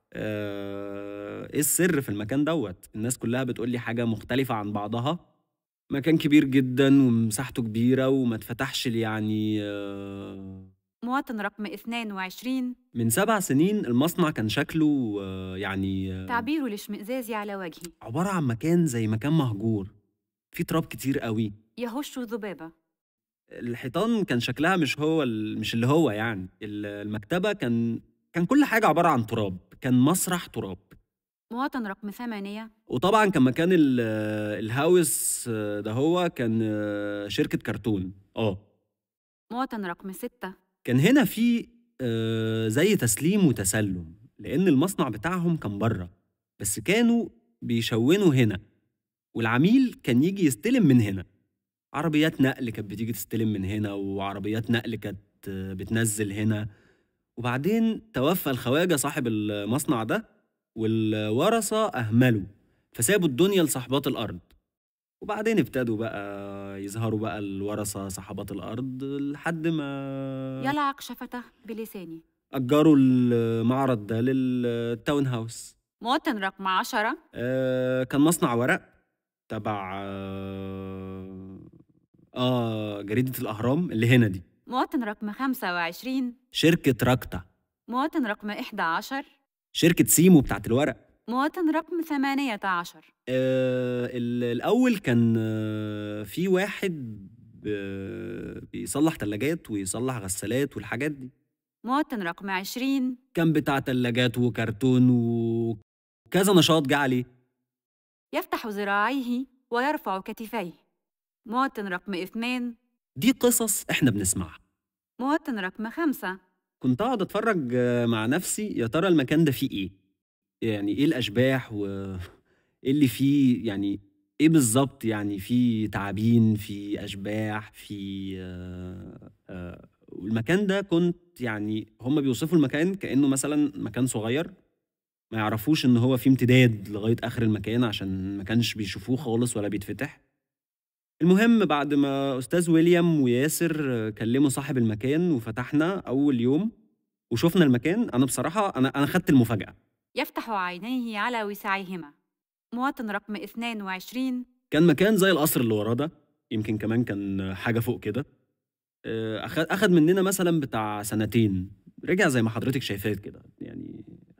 آه، ايه السر في المكان دوت الناس كلها بتقول لي حاجه مختلفه عن بعضها مكان كبير جدا ومساحته كبيره وما اتفتحش لي يعني آه، مواطن رقم 22 من سبع سنين المصنع كان شكله آه، يعني آه، تعبير الاشمئزاز على وجهه عباره عن مكان زي مكان مهجور فيه تراب كتير قوي يهش ذبابة الحيطان كان شكلها مش هو ال- مش اللي هو يعني ال- المكتبه كان كان كل حاجه عباره عن تراب كان مسرح تراب مواطن رقم ثمانية وطبعا كان مكان ال- الهاوس ده هو كان شركة كرتون اه مواطن رقم ستة كان هنا في آه، زي تسليم وتسلم لأن المصنع بتاعهم كان بره بس كانوا بيشونوا هنا والعميل كان يجي يستلم من هنا عربيات نقل كانت بتيجي تستلم من هنا وعربيات نقل كانت آه، بتنزل هنا وبعدين توفى الخواجة صاحب المصنع ده والورثة أهملوا فسابوا الدنيا لصاحبات الأرض وبعدين ابتدوا بقى يظهروا بقى الورثة صاحبات الأرض لحد ما يلعق شفته بلسانه أجروا المعرض ده للتاون هاوس مواطن رقم عشرة آه كان مصنع ورق تبع آه, آه جريدة الأهرام اللي هنا دي مواطن رقم 25 شركة راكتا مواطن رقم 11 شركة سيمو بتاعت الورق مواطن رقم 18 آه ال- الأول كان آه في واحد ب- بيصلح تلاجات ويصلح غسالات والحاجات دي مواطن رقم 20 كان بتاع تلاجات وكرتون وكذا نشاط جه عليه يفتح ذراعيه ويرفع كتفيه مواطن رقم 2 دي قصص احنا بنسمعها مواطن رقم 5 كنت اقعد اتفرج آه، مع نفسي يا ترى المكان ده فيه ايه يعني ايه الاشباح و ايه اللي فيه يعني ايه بالظبط يعني في تعابين في اشباح في آه، آه، والمكان ده كنت يعني هم بيوصفوا المكان كانه مثلا مكان صغير ما يعرفوش ان هو فيه امتداد لغايه اخر المكان عشان ما كانش بيشوفوه خالص ولا بيتفتح المهم بعد ما استاذ ويليام وياسر آه، كلموا صاحب المكان وفتحنا اول يوم وشفنا المكان انا بصراحه انا انا خدت المفاجاه يفتح عينيه على وسعيهما مواطن رقم 22 كان مكان زي القصر اللي وراه ده يمكن كمان كان حاجه فوق كده آه، أخد أخد مننا مثلا بتاع سنتين رجع زي ما حضرتك شايفاه كده يعني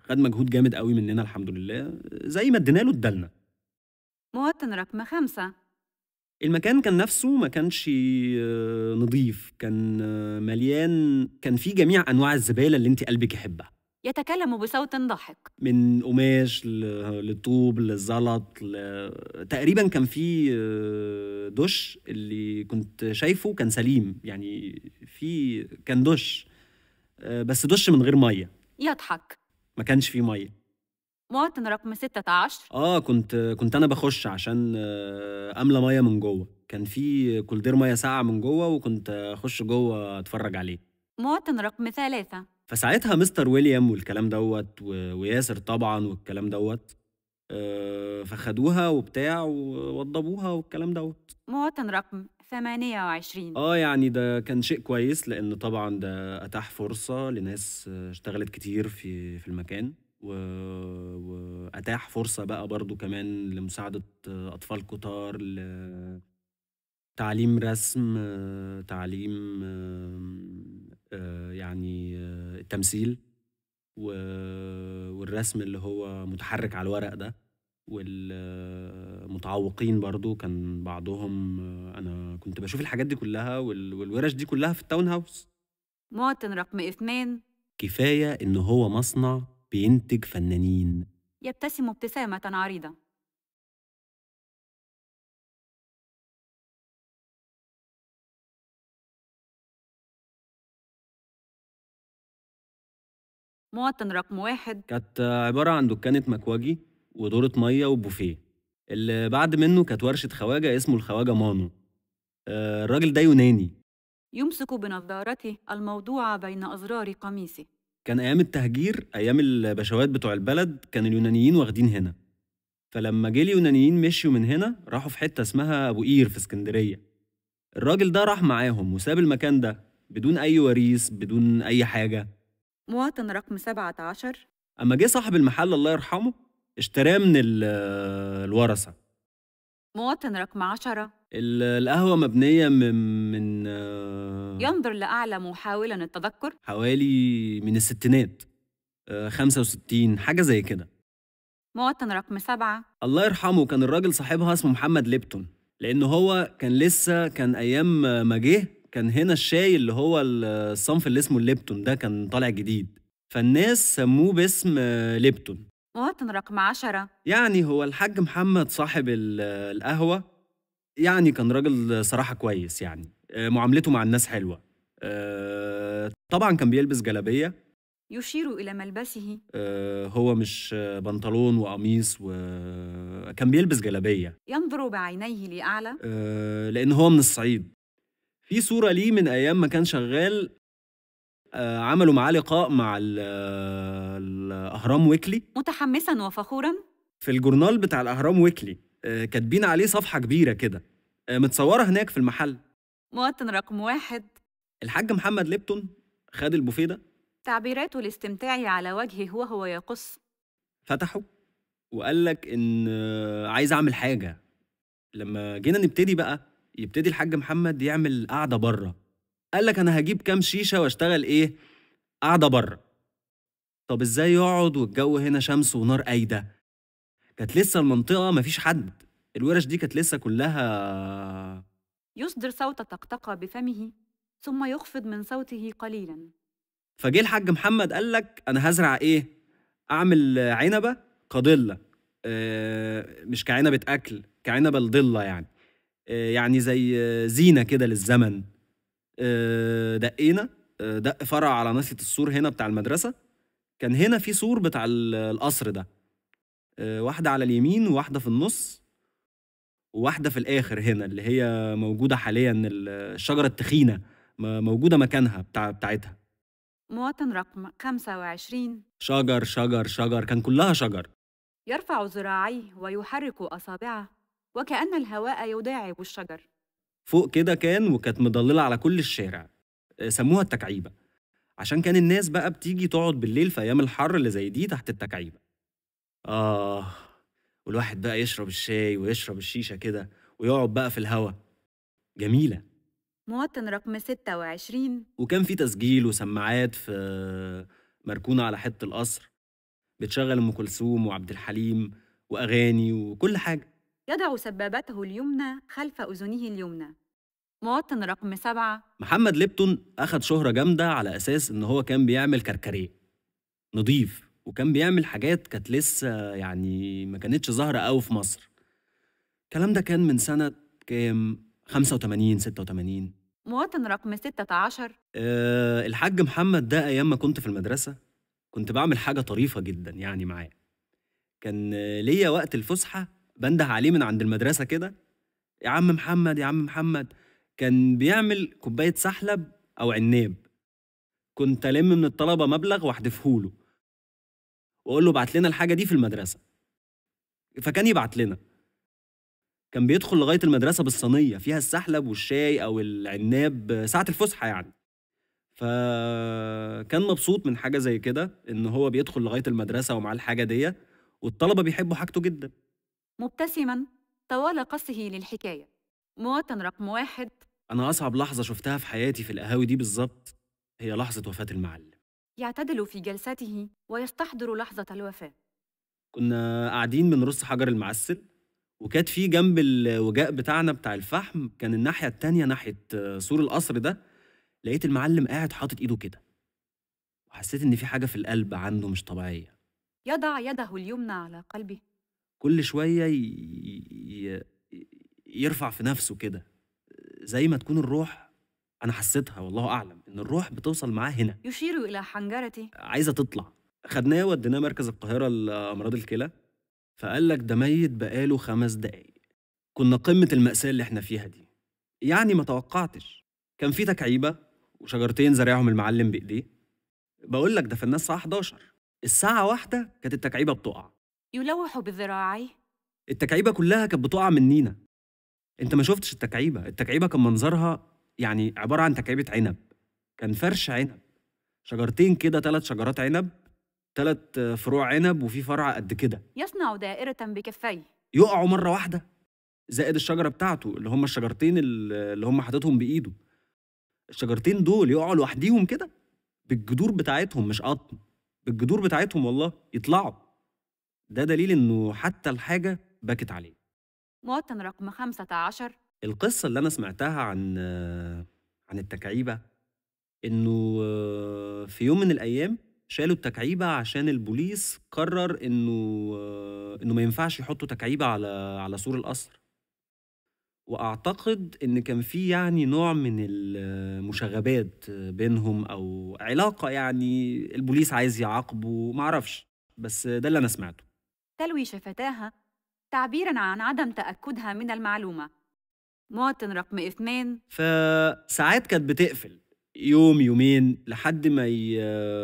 خد مجهود جامد قوي مننا الحمد لله زي ما ادينا له ادالنا مواطن رقم خمسة المكان كان نفسه ما كانش آه، نظيف كان آه، مليان كان فيه جميع انواع الزباله اللي انت قلبك يحبها يتكلم بصوت ضاحك من قماش ل- لطوب لزلط ل... تقريبا كان في آه، دش اللي كنت شايفه كان سليم يعني في كان دش آه، بس دش من غير ميه يضحك ما كانش فيه ميه مواطن رقم ستة عشر اه كنت كنت انا بخش عشان آه، املى ميه من جوه كان في كولدير ميه ساقعه من جوه وكنت اخش جوه اتفرج عليه مواطن رقم ثلاثة فساعتها مستر ويليام والكلام دوت و- وياسر طبعا والكلام دوت آه، فخدوها وبتاع ووضبوها والكلام دوت مواطن رقم ثمانية وعشرين اه يعني ده كان شيء كويس لان طبعا ده اتاح فرصه لناس آه، اشتغلت كتير في في المكان و... واتاح فرصه بقى برضو كمان لمساعده آه، اطفال كتار ل... تعليم رسم آه، تعليم آم، آه، يعني آه، التمثيل و- والرسم اللي هو متحرك على الورق ده والمتعوقين برضو كان بعضهم آه، انا كنت بشوف الحاجات دي كلها وال- والورش دي كلها في التاون هاوس مواطن رقم اثنين كفايه ان هو مصنع بينتج فنانين يبتسم ابتسامة عريضة مواطن رقم واحد كانت عباره عن دكانه مكواجي ودورة ميه وبوفيه اللي بعد منه كانت ورشه خواجه اسمه الخواجه مانو آه، الراجل ده يوناني يمسك بنظارته الموضوعة بين أزرار قميصه كان ايام التهجير ايام البشوات بتوع البلد كان اليونانيين واخدين هنا فلما جه اليونانيين مشيوا من هنا راحوا في حته اسمها ابو قير في اسكندريه الراجل ده راح معاهم وساب المكان ده بدون اي وريث بدون اي حاجه مواطن رقم سبعة عشر اما جه صاحب المحل الله يرحمه اشتراه من ال- الورثه مواطن رقم عشرة ال- القهوه مبنيه من من آه، ينظر لأعلى محاولا التذكر حوالي من الستينات آه، 65 حاجه زي كده مواطن رقم سبعة الله يرحمه كان الراجل صاحبها اسمه محمد ليبتون لان هو كان لسه كان ايام ما جه كان هنا الشاي اللي هو الصنف اللي اسمه الليبتون ده كان طالع جديد فالناس سموه باسم آه، ليبتون مواطن رقم عشرة يعني هو الحاج محمد صاحب ال- القهوة يعني كان راجل صراحة كويس يعني آه، معاملته مع الناس حلوة آه، طبعا كان بيلبس جلابية يشير إلى ملبسه آه، هو مش آه، بنطلون وقميص وكان بيلبس جلابية ينظر بعينيه لأعلى آه، لان هو من الصعيد في صوره ليه من ايام ما كان شغال آه، عملوا معاه لقاء مع ال- آه، الاهرام ويكلي متحمسا وفخورا في الجورنال بتاع الاهرام ويكلي آه، كاتبين عليه صفحه كبيره كده آه، متصوره هناك في المحل مواطن رقم واحد الحاج محمد ليبتون خد البوفيه ده تعبيرات الاستمتاع على وجهه وهو يقص فتحه وقال لك ان آه، عايز اعمل حاجه لما جينا نبتدي بقى يبتدي الحاج محمد يعمل قعده بره قال لك انا هجيب كام شيشه واشتغل ايه قعده بره طب ازاي يقعد والجو هنا شمس ونار قايده كانت لسه المنطقه مفيش حد الورش دي كانت لسه كلها يصدر صوت طقطقة بفمه ثم يخفض من صوته قليلا فجه الحاج محمد قال لك انا هزرع ايه اعمل عنبه قضله آه، مش كعنبه اكل كعنبه الضله يعني آه، يعني زي آه، زينه كده للزمن آه، دقينا آه، دق فرع على ناصيه السور هنا بتاع المدرسه كان هنا في سور بتاع ال- القصر ده آه، واحده على اليمين وواحده في النص وواحده في الاخر هنا اللي هي موجوده حاليا ال- الشجره التخينه م- موجوده مكانها بتاع بتاعتها مواطن رقم 25 شجر شجر شجر كان كلها شجر يرفع ذراعيه ويحرك أصابعه وكأن الهواء يداعب الشجر فوق كده كان وكانت مضللة على كل الشارع آه، سموها التكعيبة عشان كان الناس بقى بتيجي تقعد بالليل في أيام الحر اللي زي دي تحت التكعيبة آه والواحد بقى يشرب الشاي ويشرب الشيشة كده ويقعد بقى في الهوا جميلة مواطن رقم 26 وكان في تسجيل وسماعات في مركونة على حتة القصر بتشغل ام كلثوم وعبد الحليم واغاني وكل حاجه يضع سبابته اليمنى خلف أذنه اليمنى مواطن رقم سبعة محمد ليبتون اخد شهره جامده على اساس ان هو كان بيعمل كركريه نضيف وكان بيعمل حاجات كانت لسه يعني ما كانتش ظاهره قوي في مصر الكلام ده كان من سنه كام 85 86 مواطن رقم ستة عشر أه الحاج محمد ده ايام ما كنت في المدرسه كنت بعمل حاجه طريفه جدا يعني معاه كان آه، ليا وقت الفسحه بنده عليه من عند المدرسه كده يا عم محمد يا عم محمد كان بيعمل كوبايه سحلب او عناب كنت الم من الطلبه مبلغ واحدفه له واقول له بعت لنا الحاجه دي في المدرسه فكان يبعت لنا كان بيدخل لغايه المدرسه بالصينيه فيها السحلب والشاي او العناب ساعه الفسحه يعني فكان مبسوط من حاجه زي كده ان هو بيدخل لغايه المدرسه ومعاه الحاجه دي والطلبه بيحبوا حاجته جدا مبتسما طوال قصه للحكاية مواطن رقم واحد انا اصعب لحظه شفتها في حياتي في القهاوي دي بالظبط هي لحظه وفاه المعلم يعتدل في جلسته ويستحضر لحظة الوفاة كنا قاعدين بنرص حجر المعسل وكانت في جنب الوجاء بتاعنا بتاع الفحم كان الناحيه التانية ناحيه آه، سور القصر ده لقيت المعلم قاعد حاطط ايده كده وحسيت ان في حاجه في القلب عنده مش طبيعيه يضع يده اليمنى على قلبه كل شويه ي... ي... يرفع في نفسه كده زي ما تكون الروح انا حسيتها والله اعلم ان الروح بتوصل معاه هنا يشير إلى حنجرته عايزه تطلع خدناه وديناه مركز القاهره لامراض الكلى فقال لك ده ميت بقاله خمس دقايق كنا قمه الماساه اللي احنا فيها دي يعني ما توقعتش كان في تكعيبه وشجرتين زارعهم المعلم بايديه بقول لك ده في الناس الساعه 11 الساعه واحدة كانت التكعيبه بتقع يلوح بذراعيه التكعيبه كلها كانت بتقع منينا انت ما شفتش التكعيبه التكعيبه كان منظرها يعني عباره عن تكعيبه عنب كان فرش عنب شجرتين كده ثلاث شجرات عنب ثلاث فروع عنب وفي فرع قد كده يصنع دائرة بكفيه يقعوا مره واحده زائد الشجره بتاعته اللي هم الشجرتين اللي هم حاططهم بايده الشجرتين دول يقعوا لوحديهم كده بالجذور بتاعتهم مش قطن بالجذور بتاعتهم والله يطلعوا ده دليل انه حتى الحاجه بكت عليه مواطن رقم خمسة عشر القصة اللي أنا سمعتها عن عن التكعيبة إنه في يوم من الأيام شالوا التكعيبة عشان البوليس قرر إنه إنه ما ينفعش يحطوا تكعيبة على على سور القصر وأعتقد إن كان في يعني نوع من المشاغبات بينهم أو علاقة يعني البوليس عايز يعاقبه معرفش بس ده اللي أنا سمعته تلوي شفتاها تعبيرا عن عدم تأكدها من المعلومة مواطن رقم اثنين فساعات كانت بتقفل يوم يومين لحد ما ي...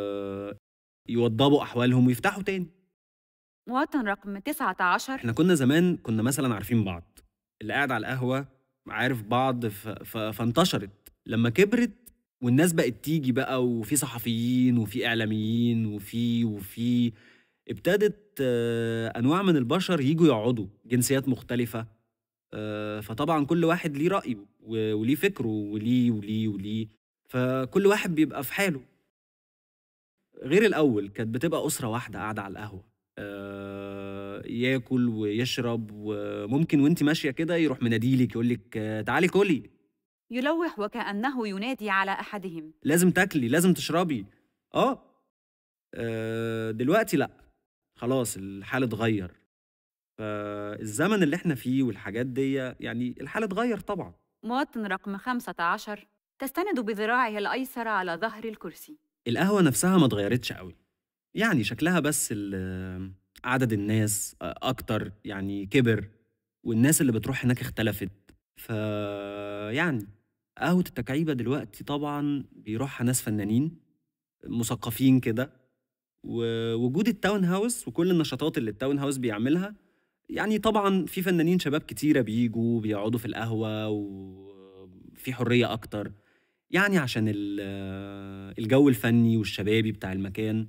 يوضبوا أحوالهم ويفتحوا تاني مواطن رقم تسعة عشر احنا كنا زمان كنا مثلا عارفين بعض اللي قاعد على القهوة عارف بعض ف... ف... فانتشرت لما كبرت والناس بقت تيجي بقى وفي صحفيين وفي إعلاميين وفي وفي ابتدت آه، أنواع من البشر يجوا يقعدوا جنسيات مختلفة آه، فطبعا كل واحد ليه رأيه و- وليه فكره وليه وليه وليه فكل واحد بيبقى في حاله غير الأول كانت بتبقى أسرة واحدة قاعدة على القهوة آه، ياكل ويشرب وممكن وانت ماشية كده يروح مناديلك يقولك آه، تعالي كلي يلوح وكأنه ينادي على أحدهم لازم تاكلي لازم تشربي اه آه، دلوقتي لا خلاص الحال اتغير فالزمن اللي احنا فيه والحاجات دي يعني الحال اتغير طبعا مواطن رقم خمسة عشر تستند بذراعه الأيسر على ظهر الكرسي القهوة نفسها ما اتغيرتش قوي يعني شكلها بس ال- عدد الناس أكتر يعني كبر والناس اللي بتروح هناك اختلفت ف يعني قهوة التكعيبة دلوقتي طبعا بيروحها ناس فنانين مثقفين كده ووجود التاون هاوس وكل النشاطات اللي التاون هاوس بيعملها يعني طبعا في فنانين شباب كتيرة بيجوا بيقعدوا في القهوة وفي حرية أكتر يعني عشان ال- الجو الفني والشبابي بتاع المكان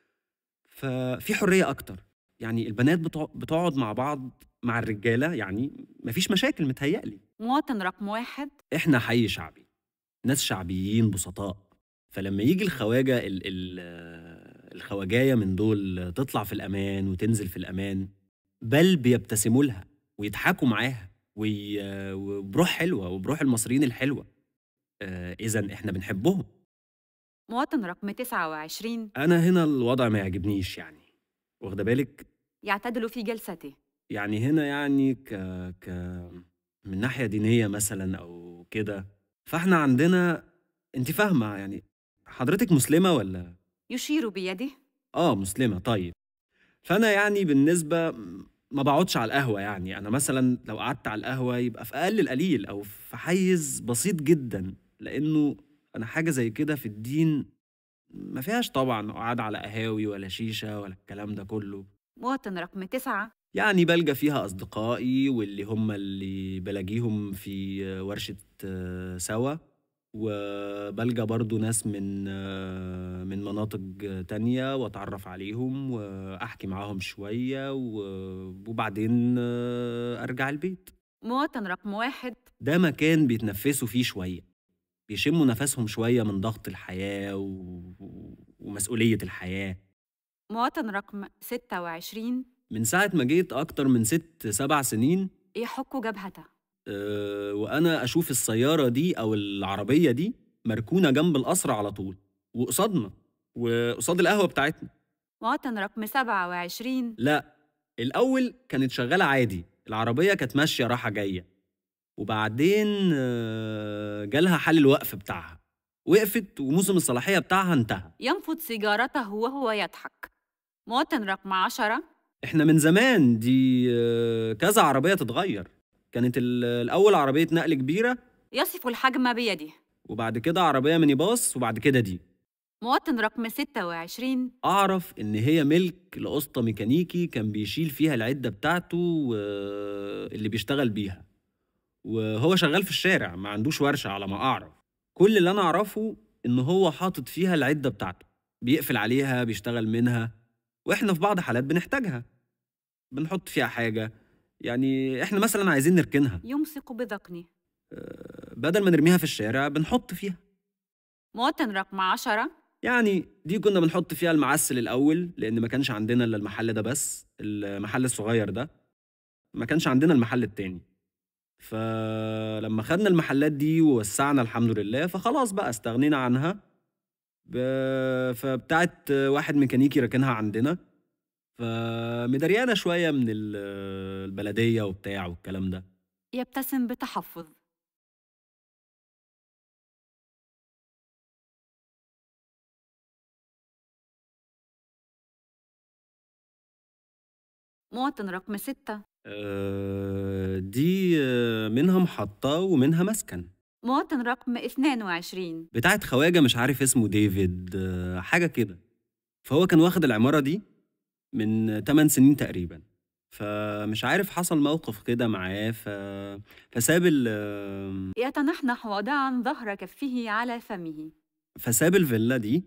ففي حرية أكتر يعني البنات بتع- بتقعد مع بعض مع الرجالة يعني مفيش مشاكل متهيألي مواطن رقم واحد احنا حي شعبي ناس شعبيين بسطاء فلما يجي الخواجه ال ال الخواجاية من دول تطلع في الأمان وتنزل في الأمان بل بيبتسموا لها ويضحكوا معاها وي... وبروح حلوة وبروح المصريين الحلوة آه إذا إحنا بنحبهم مواطن رقم 29 أنا هنا الوضع ما يعجبنيش يعني واخدة بالك يعتدل في جلسته يعني هنا يعني ك... ك من ناحية دينية مثلا أو كده فإحنا عندنا أنت فاهمة يعني حضرتك مسلمة ولا يشير بيده آه مسلمة طيب فأنا يعني بالنسبة ما بقعدش على القهوة يعني أنا مثلا لو قعدت على القهوة يبقى في أقل القليل أو في حيز بسيط جدا لأنه أنا حاجة زي كده في الدين ما فيهاش طبعا قعد على قهاوي ولا شيشة ولا الكلام ده كله مواطن رقم 9 يعني بلجى فيها أصدقائي واللي هم اللي بلاقيهم في ورشة آه، سوا وبلجى برضو ناس من آه، من مناطق تانية واتعرف عليهم واحكي معاهم شوية و- وبعدين آه، ارجع البيت مواطن رقم واحد ده مكان بيتنفسوا فيه شوية بيشموا نفسهم شوية من ضغط الحياة و... ومسؤولية الحياة مواطن رقم 26 من ساعة ما جيت أكتر من ست سبع سنين يحك جبهته أه وأنا أشوف السيارة دي أو العربية دي مركونة جنب القصر على طول وقصادنا وقصاد القهوة بتاعتنا مواطن رقم 27 لا الأول كانت شغالة عادي العربية كانت ماشية راحة جاية وبعدين آه، جالها حل الوقف بتاعها وقفت وموسم الصلاحية بتاعها انتهى ينفض سيجارته وهو يضحك مواطن رقم 10 احنا من زمان دي آه، كذا عربية تتغير كانت ال- الأول عربية نقل كبيرة يصف الحجم بيده وبعد كده عربية ميني باص وبعد كده دي مواطن رقم 26 أعرف إن هي ملك لقسطة ميكانيكي كان بيشيل فيها العدة بتاعته و- اللي بيشتغل بيها وهو شغال في الشارع ما عندوش ورشة على ما أعرف كل اللي أنا أعرفه إن هو حاطط فيها العدة بتاعته بيقفل عليها بيشتغل منها وإحنا في بعض حالات بنحتاجها بنحط فيها حاجة يعني إحنا مثلا عايزين نركنها يمسك بذقنه بدل ما نرميها في الشارع بنحط فيها مواطن رقم 10 يعني دي كنا بنحط فيها المعسل الأول لأن ما كانش عندنا إلا المحل ده بس المحل الصغير ده ما كانش عندنا المحل التاني فلما خدنا المحلات دي ووسعنا الحمد لله فخلاص بقى استغنينا عنها ب... فبتاعت واحد ميكانيكي راكنها عندنا فمدريانة شوية من ال- البلدية وبتاع والكلام ده يبتسم بتحفظ مواطن رقم 6 آه، دي آه، منها محطة ومنها مسكن مواطن رقم 22 بتاعت خواجة مش عارف اسمه ديفيد آه، حاجة كده فهو كان واخد العمارة دي من 8 سنين تقريبا فمش عارف حصل موقف كده معاه ف... فساب ال... يتنحنح واضعا ظهر كفه على فمه فساب الفيلا دي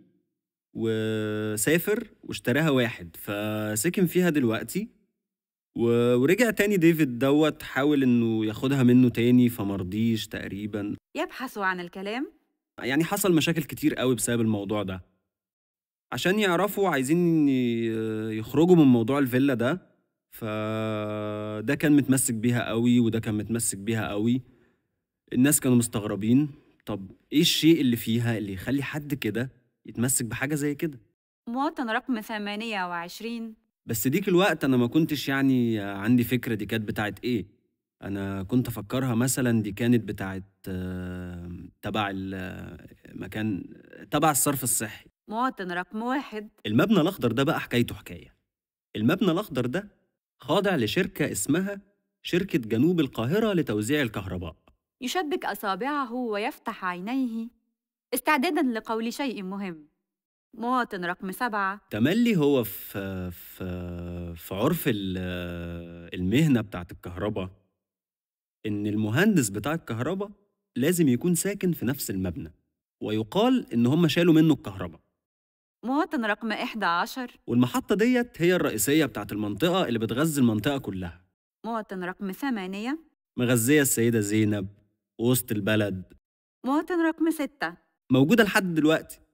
وسافر واشتراها واحد فسكن فيها دلوقتي و... ورجع تاني ديفيد دوت حاول انه ياخدها منه تاني فمرضيش تقريبا يبحث عن الكلام يعني حصل مشاكل كتير قوي بسبب الموضوع ده عشان يعرفوا عايزين ي- يخرجوا من موضوع الفيلا ده فده كان متمسك بيها قوي وده كان متمسك بيها قوي الناس كانوا مستغربين طب ايه الشيء اللي فيها اللي يخلي حد كده يتمسك بحاجة زي كده مواطن رقم 28 بس ديك الوقت انا ما كنتش يعني عندي فكرة دي كانت بتاعت ايه انا كنت افكرها مثلا دي كانت بتاعت آه، تبع المكان تبع الصرف الصحي مواطن رقم واحد المبنى الأخضر ده بقى حكايته حكاية المبنى الأخضر ده خاضع لشركة اسمها شركة جنوب القاهرة لتوزيع الكهرباء يشبك أصابعه ويفتح عينيه استعدادا لقول شيء مهم مواطن رقم سبعة تملي هو في في في عرف ال- المهنة بتاعت الكهرباء إن المهندس بتاع الكهرباء لازم يكون ساكن في نفس المبنى ويقال إن هم شالوا منه الكهرباء مواطن رقم 11 والمحطة ديت هي الرئيسية بتاعت المنطقة اللي بتغذي المنطقة كلها مواطن رقم 8 مغذية السيدة زينب وسط البلد مواطن رقم 6 موجودة لحد دلوقتي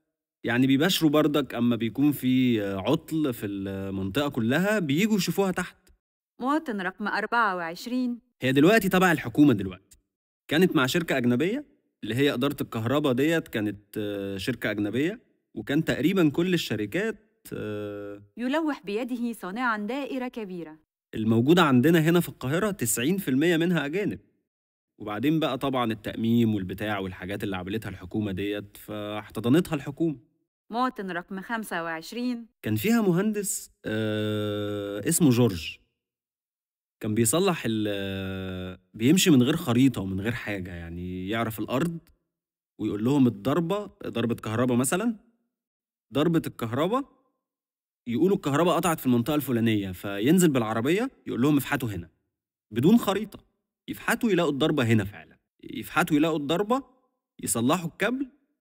يعني بيباشروا بردك أما بيكون في عطل في المنطقة كلها بييجوا يشوفوها تحت مواطن رقم 24 هي دلوقتي تبع الحكومة دلوقتي كانت مع شركة أجنبية اللي هي إدارة الكهرباء ديت كانت آه، شركة أجنبية وكان تقريبا كل الشركات آه، يلوح بيده صانعا دائرة كبيرة الموجودة عندنا هنا في القاهرة 90% منها أجانب وبعدين بقى طبعا التأميم والبتاع والحاجات اللي عملتها الحكومة ديت فاحتضنتها الحكومة مواطن رقم 25 كان فيها مهندس آه اسمه جورج كان بيصلح ال بيمشي من غير خريطة ومن غير حاجة يعني يعرف الأرض ويقول لهم الضربة ضربة كهرباء مثلا ضربة الكهرباء يقولوا الكهرباء قطعت في المنطقة الفلانية فينزل بالعربية يقول لهم افحتوا هنا بدون خريطة يفحتوا يلاقوا الضربة هنا فعلا يفحتوا يلاقوا الضربة يصلحوا الكابل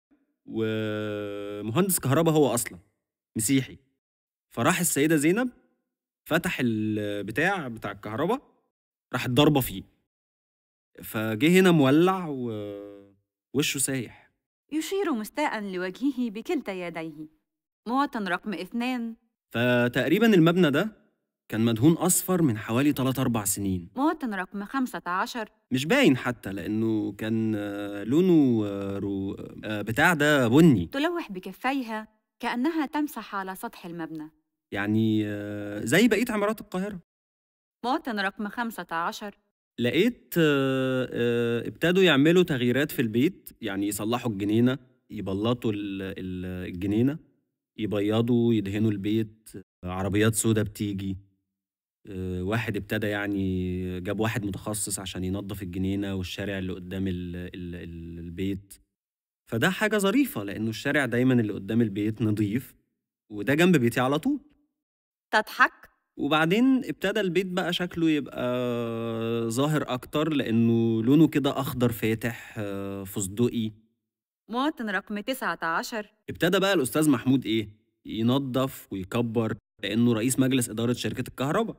ومهندس كهرباء هو أصلا مسيحي فراح السيدة زينب فتح البتاع بتاع الكهرباء راحت ضاربة فيه فجه هنا مولع ووشه سايح يشير مستاء لوجهه بكلتا يديه مواطن رقم اثنان فتقريبا المبنى ده كان مدهون أصفر من حوالي 3 أربع سنين مواطن رقم 15 مش باين حتى لأنه كان آه، لونه آه، رو آه، بتاع ده بني تلوح بكفيها كأنها تمسح على سطح المبنى يعني زي بقية عمارات القاهرة مواطن رقم 15 لقيت ابتدوا يعملوا تغييرات في البيت يعني يصلحوا الجنينة يبلطوا الجنينة يبيضوا يدهنوا البيت عربيات سودة بتيجي آه، واحد ابتدى يعني جاب واحد متخصص عشان ينظف الجنينة والشارع اللي قدام ال ال ال البيت فده حاجة ظريفة لأنه الشارع دايما اللي قدام البيت نظيف وده جنب بيتي على طول تضحك وبعدين ابتدى البيت بقى شكله يبقى ظاهر أكتر لأنه لونه كده أخضر فاتح آه، فستقي مواطن رقم 19 ابتدى بقى الأستاذ محمود إيه ينظف ويكبر لأنه رئيس مجلس إدارة شركة الكهرباء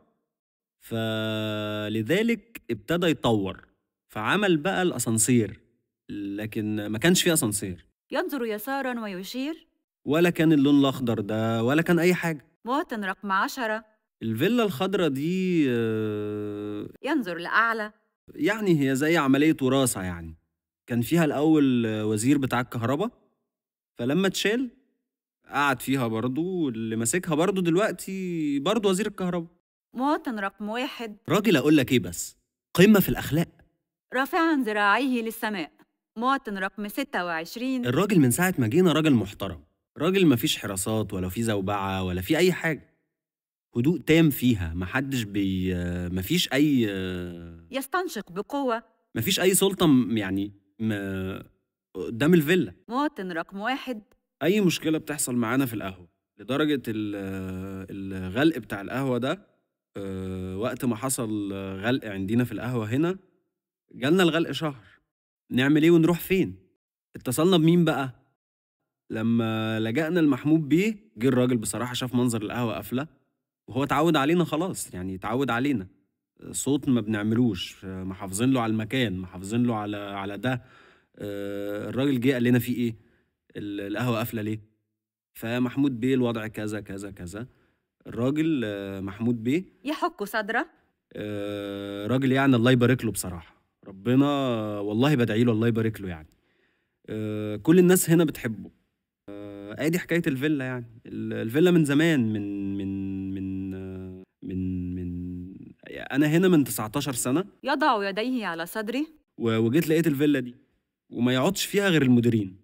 فلذلك ابتدى يطور فعمل بقى الأسانسير لكن ما كانش فيه أسانسير ينظر يسارا ويشير ولا كان اللون الأخضر ده ولا كان أي حاجة مواطن رقم عشرة الفيلا الخضراء دي آه، ينظر لأعلى يعني هي زي عملية وراثة يعني كان فيها الأول وزير بتاع الكهرباء فلما اتشال قعد فيها برضه واللي ماسكها برضه دلوقتي برضه وزير الكهرباء مواطن رقم واحد راجل أقول لك إيه بس قمة في الأخلاق رافعا ذراعيه للسماء مواطن رقم 26 الراجل من ساعة ما جينا راجل محترم راجل ما فيش حراسات ولا في زوبعة ولا في أي حاجة هدوء تام فيها محدش بي مفيش أي يستنشق بقوة مفيش أي سلطة يعني ما قدام الفيلا مواطن رقم واحد أي مشكلة بتحصل معانا في القهوة لدرجة الغلق بتاع القهوة ده آه، وقت ما حصل غلق عندنا في القهوة هنا جالنا الغلق شهر نعمل ايه ونروح فين اتصلنا بمين بقى لما لجأنا المحمود بيه جه الراجل بصراحة شاف منظر القهوة قافلة وهو اتعود علينا خلاص يعني اتعود علينا صوت ما بنعملوش محافظين له على المكان محافظين له على على ده آه، الراجل جه قال لنا في ايه القهوة قافلة ليه فمحمود بيه الوضع كذا كذا كذا الراجل آه، محمود بيه يحك صدره آه، راجل يعني الله يبارك له بصراحه ربنا والله بدعي له الله يبارك له يعني آه، كل الناس هنا بتحبه ادي حكايه الفيلا يعني الفيلا من زمان من من من من من انا هنا من 19 سنه يضع يديه على صدري وجيت لقيت الفيلا دي وما يقعدش فيها غير المديرين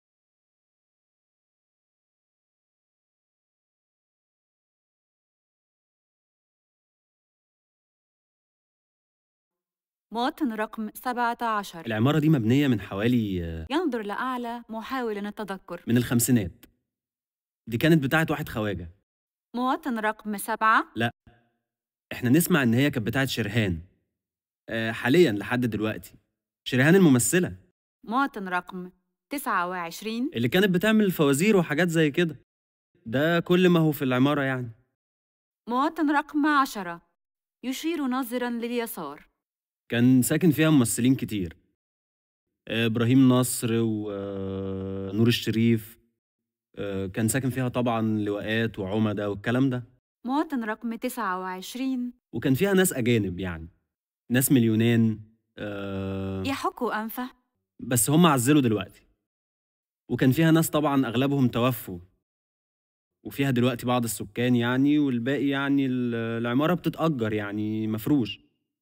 مواطن رقم 17 العمارة دي مبنية من حوالي ينظر لأعلى محاولا التذكر من الخمسينات دي كانت بتاعت واحد خواجة مواطن رقم سبعة لا احنا نسمع ان هي كانت بتاعت شرهان أه حاليا لحد دلوقتي شرهان الممثلة مواطن رقم 29 اللي كانت بتعمل فوازير وحاجات زي كده ده كل ما هو في العمارة يعني مواطن رقم 10 يشير ناظرا لليسار كان ساكن فيها ممثلين كتير آه، ابراهيم نصر ونور آه، الشريف آه، كان ساكن فيها طبعا لواءات وعمدة والكلام ده مواطن رقم 29 وكان فيها ناس أجانب يعني ناس من اليونان آه، يحك أنفه بس هم عزلوا دلوقتي وكان فيها ناس طبعا أغلبهم توفوا وفيها دلوقتي بعض السكان يعني والباقي يعني ال- العمارة بتتأجر يعني مفروش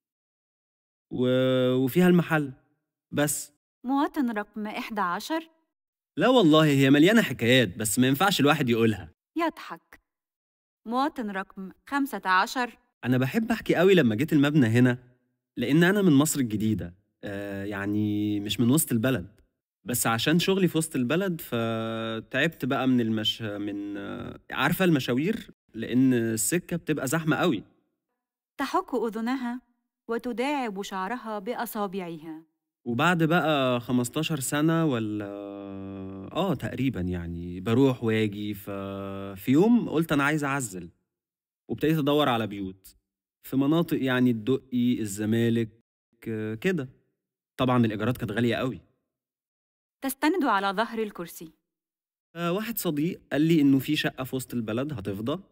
و... وفيها المحل بس مواطن رقم 11 لا والله هي مليانة حكايات بس ما ينفعش الواحد يقولها يضحك مواطن رقم 15 أنا بحب أحكي قوي لما جيت المبنى هنا لأن أنا من مصر الجديدة آه يعني مش من وسط البلد بس عشان شغلي في وسط البلد فتعبت بقى من المش من آه، عارفة المشاوير لأن السكة بتبقى زحمة قوي تحك أذنها وتداعب شعرها بأصابعها وبعد بقى 15 سنة ولا اه تقريبا يعني بروح واجي ففي يوم قلت انا عايز اعزل وابتديت ادور على بيوت في مناطق يعني الدقي الزمالك ك- كده طبعا الايجارات كانت غالية قوي تستند على ظهر الكرسي واحد صديق قال لي انه في شقة في وسط البلد هتفضى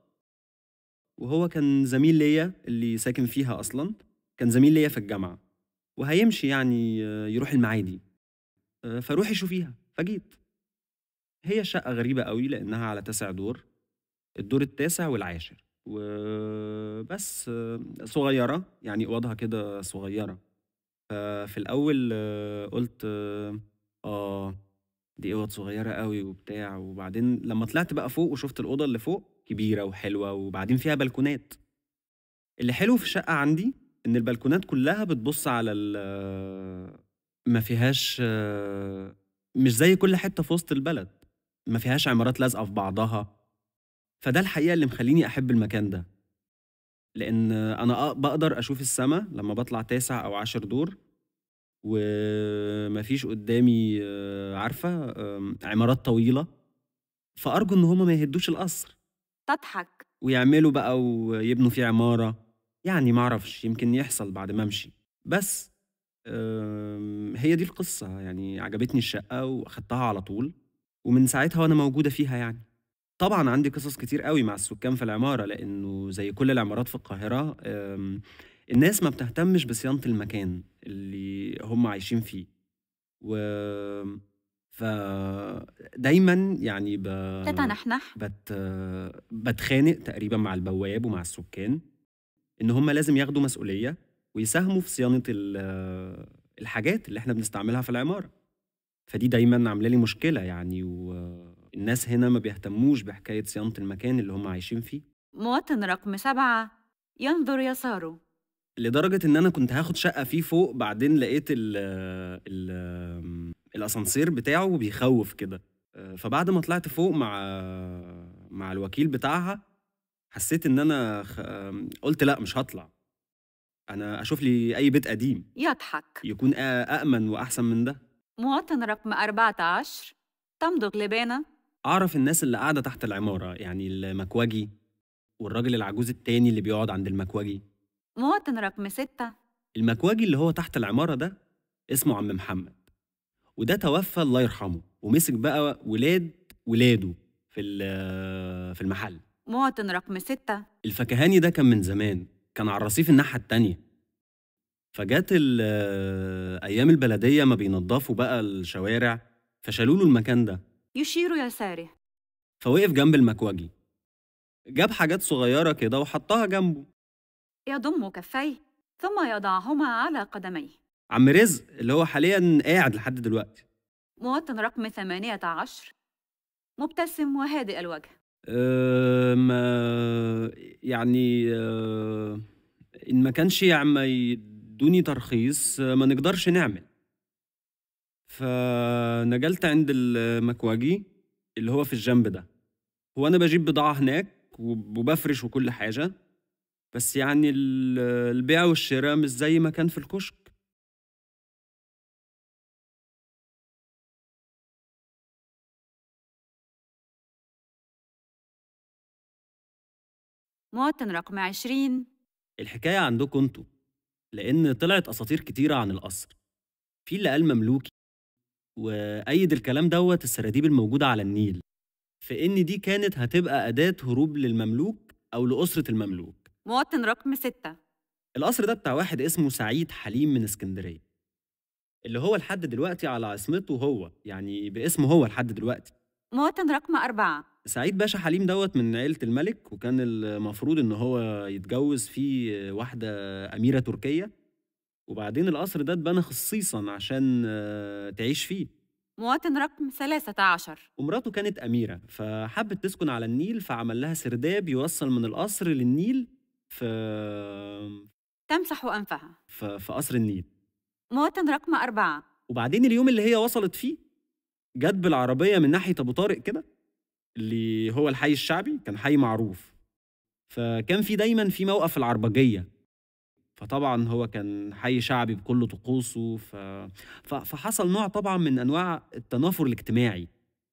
وهو كان زميل ليا اللي ساكن فيها اصلا كان زميل ليا في الجامعة وهيمشي يعني آه، يروح المعادي آه، فروحي شوفيها فجيت هي شقة غريبة قوي لأنها على تسع دور الدور التاسع والعاشر وبس آه، صغيرة يعني أوضها كده صغيرة ففي الأول آه، قلت آه، آه دي أوض صغيرة قوي وبتاع وبعدين لما طلعت بقى فوق وشفت الأوضة اللي فوق كبيرة وحلوة وبعدين فيها بلكونات اللي حلو في الشقة عندي إن البلكونات كلها بتبص على ال ما فيهاش آه، مش زي كل حتة في وسط البلد ما فيهاش عمارات لازقة في بعضها فده الحقيقة اللي مخليني أحب المكان ده لأن أنا أ- بقدر أشوف السما لما بطلع تاسع أو عشر دور ومفيش قدامي آه، عارفة آم، عمارات طويلة فأرجو إن هما ما يهدوش القصر تضحك ويعملوا بقى ويبنوا فيه عمارة يعني معرفش يمكن يحصل بعد ما أمشي بس آم، هي دي القصة يعني عجبتني الشقة وأخدتها على طول ومن ساعتها وأنا موجودة فيها يعني طبعا عندي قصص كتير قوي مع السكان في العمارة لأنه زي كل العمارات في القاهرة آم، الناس ما بتهتمش بصيانة المكان اللي هم عايشين فيه و ف دايما يعني ب... تتنحنح بت... بتخانق تقريبا مع البواب ومع السكان ان هم لازم ياخدوا مسؤوليه ويساهموا في صيانه ال- الحاجات اللي احنا بنستعملها في العماره فدي دايما عامله لي مشكله يعني والناس هنا ما بيهتموش بحكايه صيانه المكان اللي هم عايشين فيه مواطن رقم سبعة ينظر يساره لدرجه ان انا كنت هاخد شقه فيه فوق بعدين لقيت ال ال الاسانسير بتاعه بيخوف كده فبعد ما طلعت فوق مع مع الوكيل بتاعها حسيت ان انا خ... قلت لا مش هطلع انا اشوف لي اي بيت قديم يضحك يكون أ- أأمن وأحسن من ده مواطن رقم 14 تمضغ لبانة أعرف الناس اللي قاعدة تحت العمارة يعني المكواجي والراجل العجوز التاني اللي بيقعد عند المكواجي مواطن رقم 6 المكواجي اللي هو تحت العمارة ده اسمه عم محمد وده توفى الله يرحمه ومسك بقى ولاد ولاده في ال- في المحل مواطن رقم 6 الفكهاني ده كان من زمان كان على الرصيف الناحية التانية فجات ال- أيام البلدية ما بينضفوا بقى الشوارع فشالوا له المكان ده يشير يساره فوقف جنب المكواجي جاب حاجات صغيرة كده وحطها جنبه يضم كفيه ثم يضعهما على قدميه عم رزق اللي هو حاليا قاعد لحد دلوقتي مواطن رقم 18 مبتسم وهادئ الوجه أه ما يعني أه إن ما كانش يعم يدوني ترخيص آه، ما نقدرش نعمل فنجلت عند المكواجي اللي هو في الجنب ده هو أنا بجيب بضاعة هناك وب- وبفرش وكل حاجة بس يعني ال- البيع والشراء مش زي ما كان في الكشك مواطن رقم 20 الحكاية عندكم انتوا لأن طلعت أساطير كتيرة عن القصر في اللي قال مملوكي وأيد الكلام دوت السراديب الموجودة على النيل في إن دي كانت هتبقى أداة هروب للمملوك أو لأسرة المملوك مواطن رقم ستة القصر ده بتاع واحد اسمه سعيد حليم من اسكندرية اللي هو لحد دلوقتي على عصمته هو يعني باسمه هو لحد دلوقتي مواطن رقم أربعة سعيد باشا حليم دوت من عيلة الملك وكان المفروض إن هو يتجوز فيه واحدة أميرة تركية وبعدين القصر ده اتبنى خصيصا عشان آه، تعيش فيه مواطن رقم ثلاثة عشر ومراته كانت أميرة فحبت تسكن على النيل فعمل لها سرداب يوصل من القصر للنيل في تمسح أنفها في, في قصر النيل مواطن رقم أربعة وبعدين اليوم اللي هي وصلت فيه جت بالعربية من ناحية أبو طارق كده اللي هو الحي الشعبي كان حي معروف فكان في دايما في موقف العربجية فطبعا هو كان حي شعبي بكل طقوسه ف... ف... فحصل نوع طبعا من أنواع التنافر الاجتماعي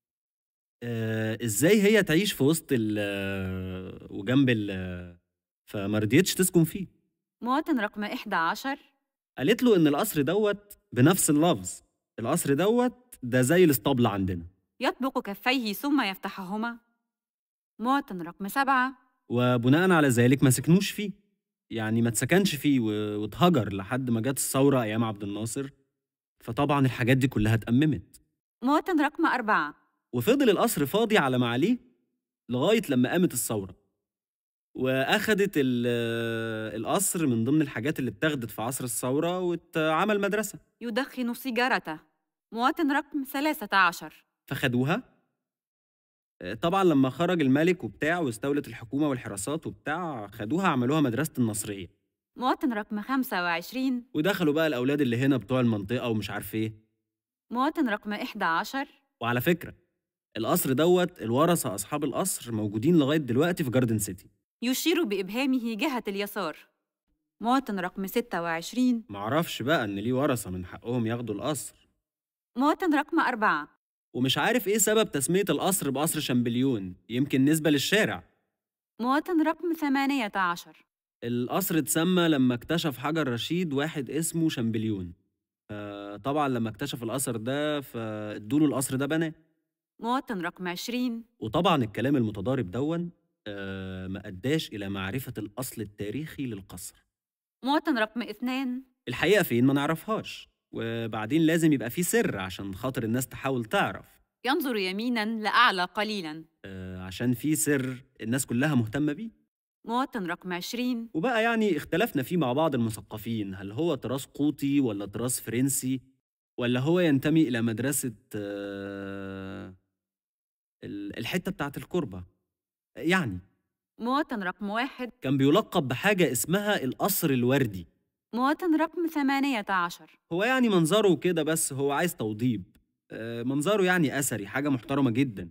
آه، ازاي هي تعيش في وسط ال وجنب ال فما رضيتش تسكن فيه مواطن رقم إحدى عشر قالت له ان القصر دوت بنفس اللفظ القصر دوت ده زي الاسطبل عندنا يطبق كفيه ثم يفتحهما مواطن رقم سبعة وبناء على ذلك ما سكنوش فيه يعني ما اتسكنش فيه و- واتهجر لحد ما جت الثورة أيام عبد الناصر فطبعا الحاجات دي كلها اتأممت مواطن رقم أربعة وفضل القصر فاضي على ما عليه لغاية لما قامت الثورة وأخدت ال- القصر من ضمن الحاجات اللي اتاخدت في عصر الثورة واتعمل مدرسة يدخن سيجارته مواطن رقم ثلاثة عشر فخدوها آه، طبعا لما خرج الملك وبتاع واستولت الحكومة والحراسات وبتاع خدوها عملوها مدرسة النصرية مواطن رقم خمسة وعشرين ودخلوا بقى الأولاد اللي هنا بتوع المنطقة ومش عارف إيه مواطن رقم إحدى عشر وعلى فكرة القصر دوت الورثة أصحاب القصر موجودين لغاية دلوقتي في جاردن سيتي يشير بإبهامه جهة اليسار مواطن رقم ستة وعشرين معرفش بقى إن ليه ورثة من حقهم ياخدوا القصر مواطن رقم أربعة ومش عارف إيه سبب تسمية القصر بقصر شامبليون يمكن نسبة للشارع مواطن رقم ثمانية عشر القصر اتسمى لما اكتشف حجر رشيد واحد اسمه شامبليون طبعا لما اكتشف القصر ده فادوله القصر ده بناه مواطن رقم عشرين وطبعا الكلام المتضارب دون آه، ما اداش الى معرفه الاصل التاريخي للقصر مواطن رقم اثنان الحقيقه فين ما نعرفهاش وبعدين لازم يبقى في سر عشان خاطر الناس تحاول تعرف ينظر يمينا لأعلى قليلا آه، عشان في سر الناس كلها مهتمه بيه مواطن رقم عشرين وبقى يعني اختلفنا فيه مع بعض المثقفين هل هو تراث قوطي ولا تراث فرنسي ولا هو ينتمي إلى مدرسة آه، ال- الحتة بتاعت الكربة يعني مواطن رقم واحد كان بيلقب بحاجة اسمها القصر الوردي مواطن رقم ثمانية عشر هو يعني منظره كده بس هو عايز توضيب آه، منظره يعني أثري حاجة محترمة جدا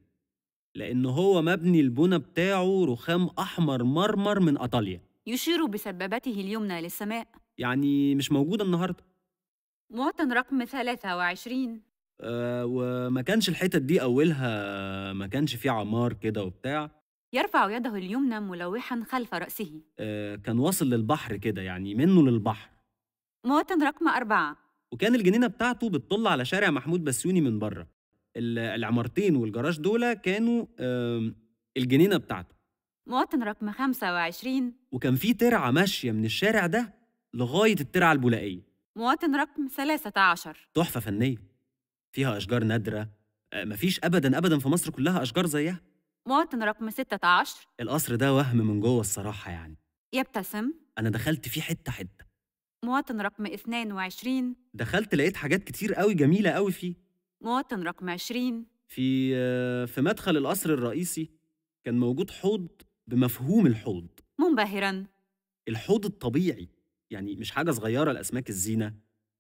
لأن هو مبني البنى بتاعه رخام أحمر مرمر من إيطاليا يشير بسبابته اليمنى للسماء يعني مش موجودة النهاردة مواطن رقم ثلاثة وعشرين آه، وما كانش الحتت دي أولها ما كانش فيه عمار كده وبتاع يرفع يده اليمنى ملوحا خلف رأسه آه، كان واصل للبحر كده يعني منه للبحر مواطن رقم أربعة وكان الجنينة بتاعته بتطل على شارع محمود بسيوني من بره ال- العمارتين والجراج دول كانوا آم، الجنينة بتاعته مواطن رقم خمسة وعشرين وكان في ترعة ماشية من الشارع ده لغاية الترعة البولائية مواطن رقم ثلاثة عشر تحفة فنية فيها أشجار نادرة آه، مفيش أبدا أبدا في مصر كلها أشجار زيها مواطن رقم ستة عشر القصر ده وهم من جوه الصراحة يعني يبتسم أنا دخلت فيه حتة حتة مواطن رقم اثنان وعشرين دخلت لقيت حاجات كتير قوي جميلة قوي فيه مواطن رقم عشرين في آه، في مدخل القصر الرئيسي كان موجود حوض بمفهوم الحوض منبهرا الحوض الطبيعي يعني مش حاجة صغيرة لأسماك الزينة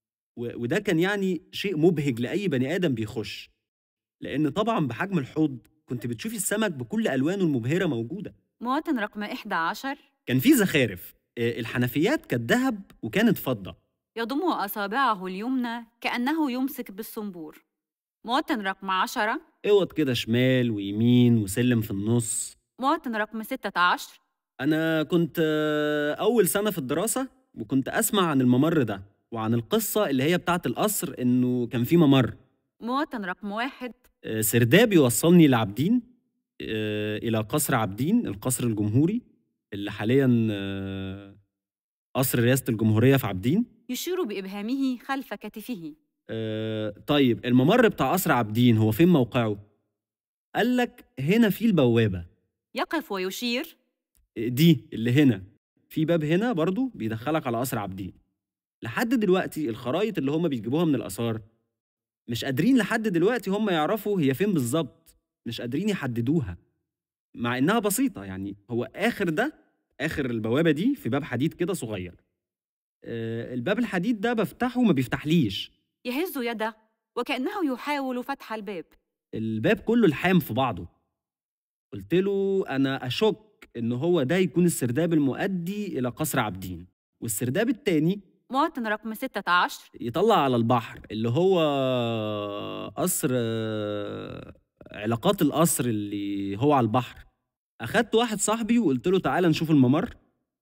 و- وده كان يعني شيء مبهج لأي بني آدم بيخش لأن طبعا بحجم الحوض كنت بتشوفي السمك بكل ألوانه المبهرة موجودة مواطن رقم إحدى عشر كان في زخارف آه، الحنفيات كانت ذهب وكانت فضة يضم أصابعه اليمنى كأنه يمسك بالصنبور مواطن رقم عشرة اوض كده شمال ويمين وسلم في النص مواطن رقم ستة عشر أنا كنت آه، أول سنة في الدراسة وكنت أسمع عن الممر ده وعن القصة اللي هي بتاعت القصر إنه كان في ممر مواطن رقم واحد آه، سرداب يوصلني لعابدين آه، إلى قصر عابدين القصر الجمهوري اللي حاليا آه، قصر رئاسة الجمهورية في عابدين يشير بإبهامه خلف كتفه آه، طيب الممر بتاع قصر عابدين هو فين موقعه؟ قال لك هنا في البوابة يقف ويشير دي اللي هنا في باب هنا برضو بيدخلك على قصر عابدين لحد دلوقتي الخرايط اللي هم بيجيبوها من الآثار مش قادرين لحد دلوقتي هم يعرفوا هي فين بالظبط مش قادرين يحددوها مع إنها بسيطة يعني هو آخر ده آخر البوابة دي في باب حديد كده صغير آه، الباب الحديد ده بفتحه ما بيفتحليش يهز يده وكأنه يحاول فتح الباب الباب كله الحام في بعضه قلت له انا اشك ان هو ده يكون السرداب المؤدي الى قصر عابدين والسرداب التاني مواطن رقم 16 يطلع على البحر اللي هو قصر علاقات القصر اللي هو على البحر اخدت واحد صاحبي وقلت له تعالى نشوف الممر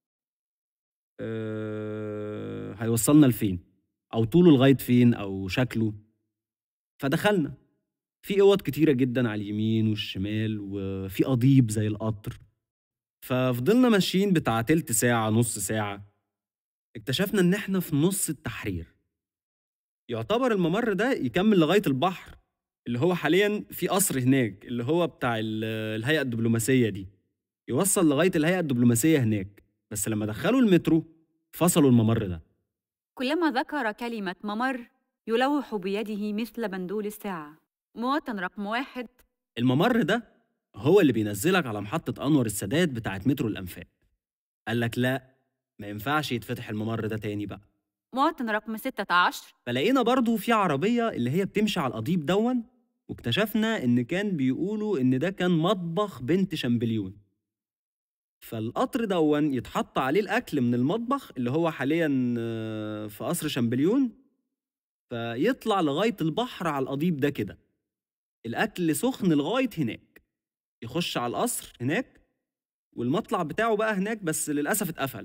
أه هيوصلنا لفين او طوله لغايه فين او شكله فدخلنا في اوض كتيره جدا على اليمين والشمال وفي قضيب زي القطر ففضلنا ماشيين بتاع تلت ساعه نص ساعه اكتشفنا ان احنا في نص التحرير يعتبر الممر ده يكمل لغايه البحر اللي هو حاليا في قصر هناك اللي هو بتاع ال- الهيئه الدبلوماسيه دي يوصل لغايه الهيئه الدبلوماسيه هناك بس لما دخلوا المترو فصلوا الممر ده كلما ذكر كلمة ممر يلوح بيده مثل بندول الساعة مواطن رقم واحد الممر ده هو اللي بينزلك على محطة أنور السادات بتاعت مترو الأنفاق قال لك لا ما ينفعش يتفتح الممر ده تاني بقى مواطن رقم 16 فلقينا برضو في عربية اللي هي بتمشي على القضيب دون واكتشفنا إن كان بيقولوا إن ده كان مطبخ بنت شامبليون فالقطر دون يتحط عليه الأكل من المطبخ اللي هو حاليا آه، في قصر شامبليون فيطلع لغاية البحر على القضيب ده كده الأكل سخن لغاية هناك يخش على القصر هناك والمطلع بتاعه بقى هناك بس للأسف اتقفل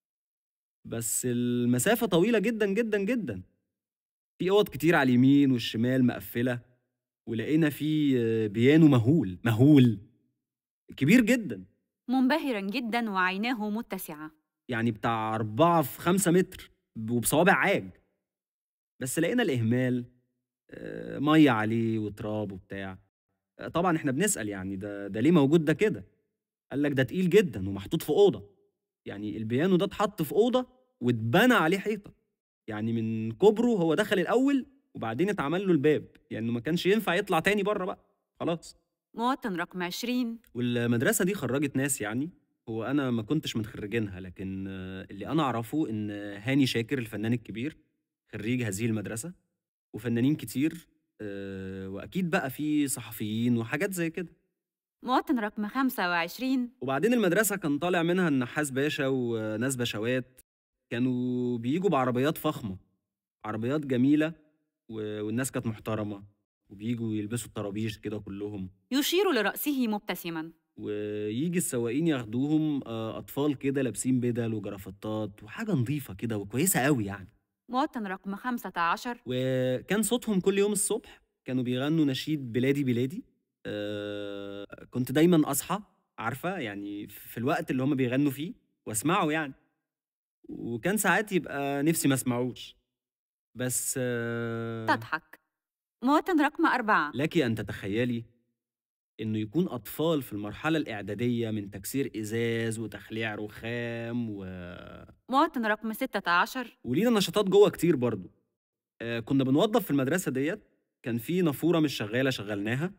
بس المسافة طويلة جدا جدا جدا في أوض كتير على اليمين والشمال مقفلة ولقينا في آه، بيانو مهول مهول كبير جدا منبهرا جدا وعيناه متسعة يعني بتاع أربعة في خمسة متر وبصوابع عاج بس لقينا الإهمال آه، مية عليه وتراب وبتاع آه، طبعا احنا بنسأل يعني ده ده ليه موجود ده كده قال لك ده تقيل جدا ومحطوط في أوضة يعني البيانو ده اتحط في أوضة واتبنى عليه حيطة يعني من كبره هو دخل الأول وبعدين اتعمل له الباب يعني ما كانش ينفع يطلع تاني بره بقى خلاص مواطن رقم 20 والمدرسة دي خرجت ناس يعني هو أنا ما كنتش من خريجينها لكن آه، اللي أنا أعرفه إن هاني شاكر الفنان الكبير خريج هذه المدرسة وفنانين كتير آه، وأكيد بقى في صحفيين وحاجات زي كده مواطن رقم 25 وبعدين المدرسة كان طالع منها النحاس باشا وناس بشوات كانوا بيجوا بعربيات فخمة عربيات جميلة و- والناس كانت محترمة وبيجوا يلبسوا الطرابيش كده كلهم يشير لرأسه مبتسما ويجي السواقين ياخدوهم آه، اطفال كده لابسين بدل وجرافطات وحاجه نظيفه كده وكويسه قوي يعني مواطن رقم 15 وكان صوتهم كل يوم الصبح كانوا بيغنوا نشيد بلادي بلادي آه، كنت دايما اصحى عارفه يعني في الوقت اللي هم بيغنوا فيه واسمعه يعني وكان ساعات يبقى نفسي ما اسمعوش بس آه، تضحك مواطن رقم أربعة لك أن تتخيلي إنه يكون أطفال في المرحلة الإعدادية من تكسير إزاز وتخليع رخام و... مواطن رقم 16 ولينا نشاطات جوه كتير برضو آه كنا بنوظف في المدرسة ديت كان في نافورة مش شغالة شغلناها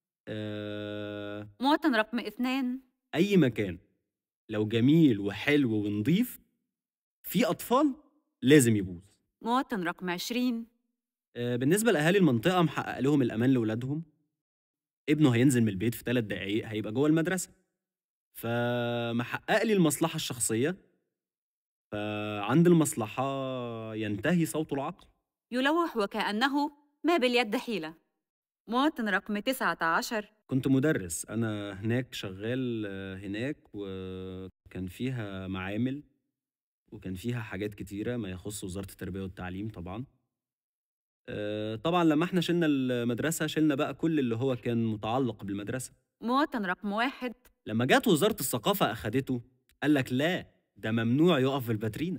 آه مواطن رقم 2 أي مكان لو جميل وحلو ونظيف في أطفال لازم يبوظ مواطن رقم 20 آه، بالنسبة لأهالي المنطقة محقق لهم الأمان لأولادهم ابنه هينزل من البيت في ثلاث دقايق هيبقى جوه المدرسة فمحقق لي المصلحة الشخصية فعند المصلحة ينتهي صوت العقل يلوح وكأنه ما باليد حيلة مواطن رقم 19 كنت مدرس أنا هناك شغال آه، هناك وكان فيها معامل وكان فيها حاجات كتيرة ما يخص وزارة التربية والتعليم طبعا آه، طبعا لما احنا شلنا المدرسة شلنا بقى كل اللي هو كان متعلق بالمدرسة مواطن رقم واحد لما جت وزارة الثقافة أخدته قال لك لا ده ممنوع يقف بالباترينا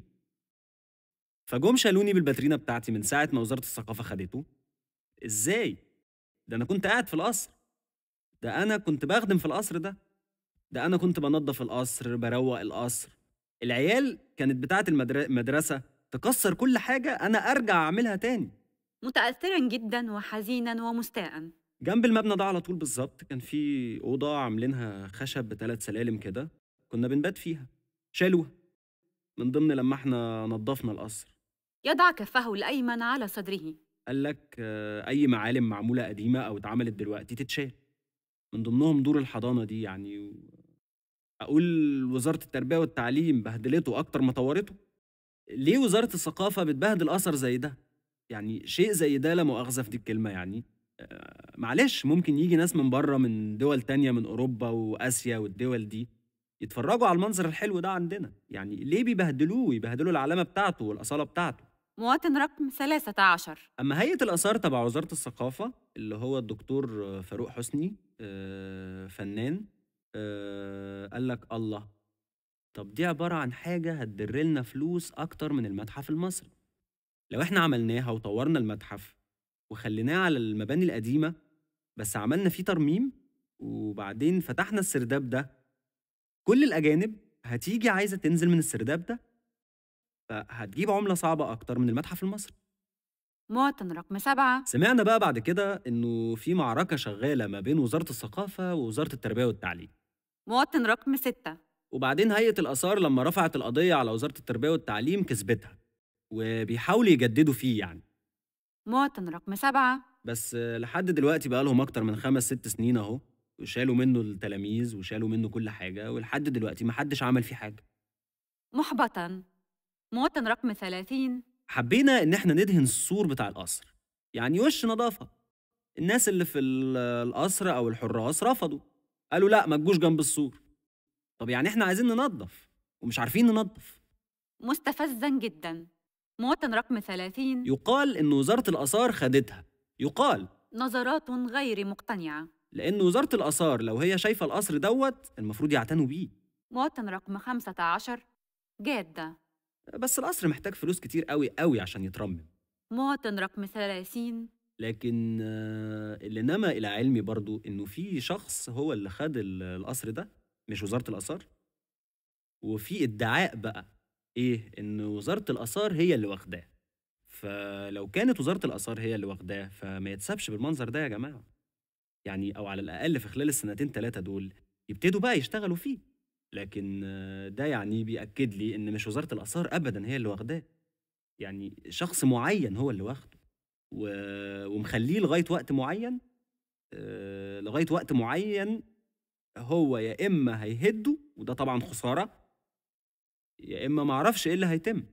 فجم شالوني بالباترينا بتاعتي من ساعة ما وزارة الثقافة خدته إزاي؟ ده أنا كنت قاعد في القصر ده أنا كنت بخدم في القصر ده ده أنا كنت بنظف القصر بروق القصر العيال كانت بتاعة المدر- المدرسة تكسر كل حاجة أنا أرجع أعملها تاني متأثرا جدا وحزينا ومستاء جنب المبنى ده على طول بالظبط كان في أوضة عاملينها خشب بثلاث سلالم كده كنا بنبات فيها شالوها من ضمن لما احنا نظفنا القصر يضع كفه الأيمن على صدره قال لك آه، أي معالم معمولة قديمة أو اتعملت دلوقتي تتشال من ضمنهم دور الحضانة دي يعني و... أقول وزارة التربية والتعليم بهدلته أكتر ما طورته ليه وزارة الثقافة بتبهدل أثر زي ده؟ يعني شيء زي ده لا مؤاخذة في دي الكلمة يعني آه، معلش ممكن يجي ناس من بره من دول تانية من أوروبا وآسيا والدول دي يتفرجوا على المنظر الحلو ده عندنا يعني ليه بيبهدلوه ويبهدلوا العلامة بتاعته والأصالة بتاعته مواطن رقم ثلاثة عشر اما هيئه الاثار تبع وزاره الثقافه اللي هو الدكتور فاروق حسني آه، فنان آه، قال لك الله طب دي عباره عن حاجه هتدر لنا فلوس اكتر من المتحف المصري لو احنا عملناها وطورنا المتحف وخليناه على المباني القديمه بس عملنا فيه ترميم وبعدين فتحنا السرداب ده كل الاجانب هتيجي عايزه تنزل من السرداب ده فهتجيب عمله صعبه اكتر من المتحف المصري مواطن رقم سبعة سمعنا بقى بعد كده انه في معركه شغاله ما بين وزاره الثقافه ووزاره التربيه والتعليم مواطن رقم ستة وبعدين هيئه الاثار لما رفعت القضيه على وزاره التربيه والتعليم كسبتها وبيحاولوا يجددوا فيه يعني مواطن رقم سبعة بس آه، لحد دلوقتي بقى لهم اكتر من خمس ست سنين اهو وشالوا منه التلاميذ وشالوا منه كل حاجه ولحد دلوقتي ما حدش عمل فيه حاجه محبطا مواطن رقم ثلاثين حبينا ان احنا ندهن السور بتاع القصر يعني وش نظافه الناس اللي في ال- القصر او الحراس رفضوا قالوا لا ما تجوش جنب السور طب يعني احنا عايزين ننظف ومش عارفين ننظف مستفزا جدا مواطن رقم ثلاثين يقال ان وزاره الاثار خدتها يقال نظرات غير مقتنعة لان وزاره الاثار لو هي شايفه القصر دوت المفروض يعتنوا بيه مواطن رقم خمسة عشر جادة بس القصر محتاج فلوس كتير قوي قوي عشان يترمم مواطن رقم ثلاثين لكن آه، اللي نما الى علمي برضو انه في شخص هو اللي خد ال- القصر ده مش وزاره الاثار وفي ادعاء بقى ايه ان وزاره الاثار هي اللي واخداه فلو كانت وزاره الاثار هي اللي واخداه فما يتسابش بالمنظر ده يا جماعه يعني او على الاقل في خلال السنتين ثلاثه دول يبتدوا بقى يشتغلوا فيه لكن آه، ده يعني بيأكد لي ان مش وزاره الاثار ابدا هي اللي واخداه يعني شخص معين هو اللي واخده و... ومخليه لغايه وقت معين آه، لغايه وقت معين هو يا اما هيهده وده طبعا خساره يا اما معرفش ايه اللي هيتم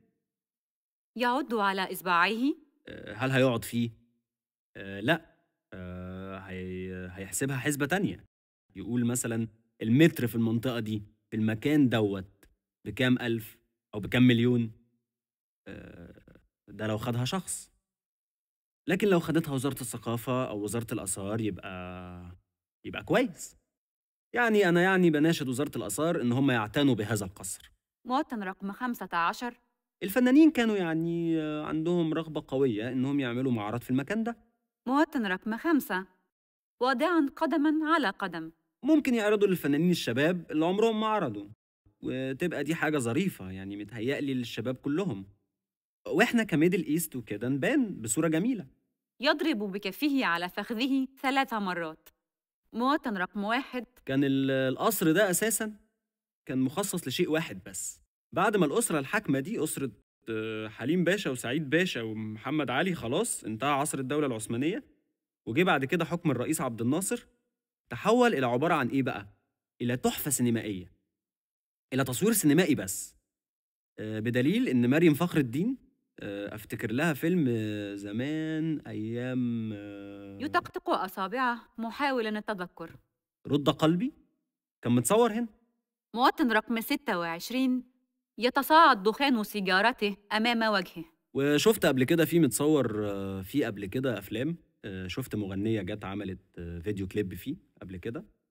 يعض على إصبعيه آه، هل هيقعد فيه آه، لا آه، هي... هيحسبها حسبه تانية يقول مثلا المتر في المنطقه دي في المكان دوت بكام الف او بكام مليون آه، ده لو خدها شخص لكن لو خدتها وزاره الثقافه او وزاره الاثار يبقى يبقى كويس يعني انا يعني بناشد وزاره الاثار ان هم يعتنوا بهذا القصر مواطن رقم خمسة عشر الفنانين كانوا يعني آه، عندهم رغبه قويه انهم يعملوا معرض في المكان ده مواطن رقم خمسة واضعا قدما على قدم ممكن يعرضوا للفنانين الشباب اللي عمرهم ما عرضوا وتبقى دي حاجة ظريفة يعني متهيألي للشباب كلهم واحنا كميدل ايست وكده نبان بصورة جميلة يضرب بكفه على فخذه ثلاث مرات مواطن رقم واحد كان ال- القصر ده أساسا كان مخصص لشيء واحد بس بعد ما الأسرة الحاكمة دي أسرة آه، حليم باشا وسعيد باشا ومحمد علي خلاص انتهى عصر الدولة العثمانية وجه بعد كده حكم الرئيس عبد الناصر تحول إلى عبارة عن إيه بقى؟ إلى تحفة سينمائية إلى تصوير سينمائي بس آه، بدليل إن مريم فخر الدين آه، أفتكر لها فيلم آه، زمان أيام آه، يطقطق أصابعه محاولا التذكر رد قلبي كان متصور هنا مواطن رقم 26 يتصاعد دخان سيجارته أمام وجهه وشفت قبل كده في متصور آه، فيه قبل كده افلام آه، شفت مغنيه جت عملت آه، فيديو كليب فيه قبل كده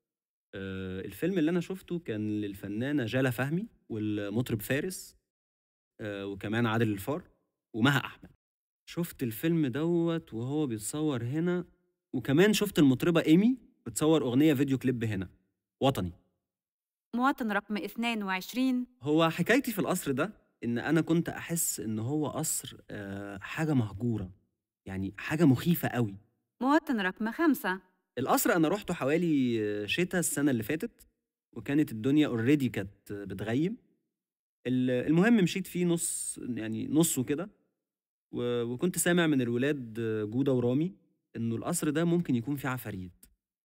آآ الفيلم اللي أنا شُفته كان للفنانة جالة فهمي والمطرب فارس آآ وكمان عادل الفار ومها أحمد. شُفت الفيلم دوّة وهو بيتصوّر هنا وكمان شُفت المطربة إيمي بتصوّر أغنية فيديو كليب هنا، وطني. مواطن رقم 22 هو حكايتي في القصر ده إن أنا كنت أحس إن هو قصر آآ حاجة مهجورة، يعني حاجة مخيفة أوي. مواطن رقم 5 القصر أنا رُحته حوالي شتا السنة اللي فاتت، وكانت الدنيا already كانت بتغيّم. ال المهم مشيت فيه نُص يعني نُصّه كده، و وكنت سامع من الولاد جودة ورامي إنه القصر ده ممكن يكون فيه عفاريت.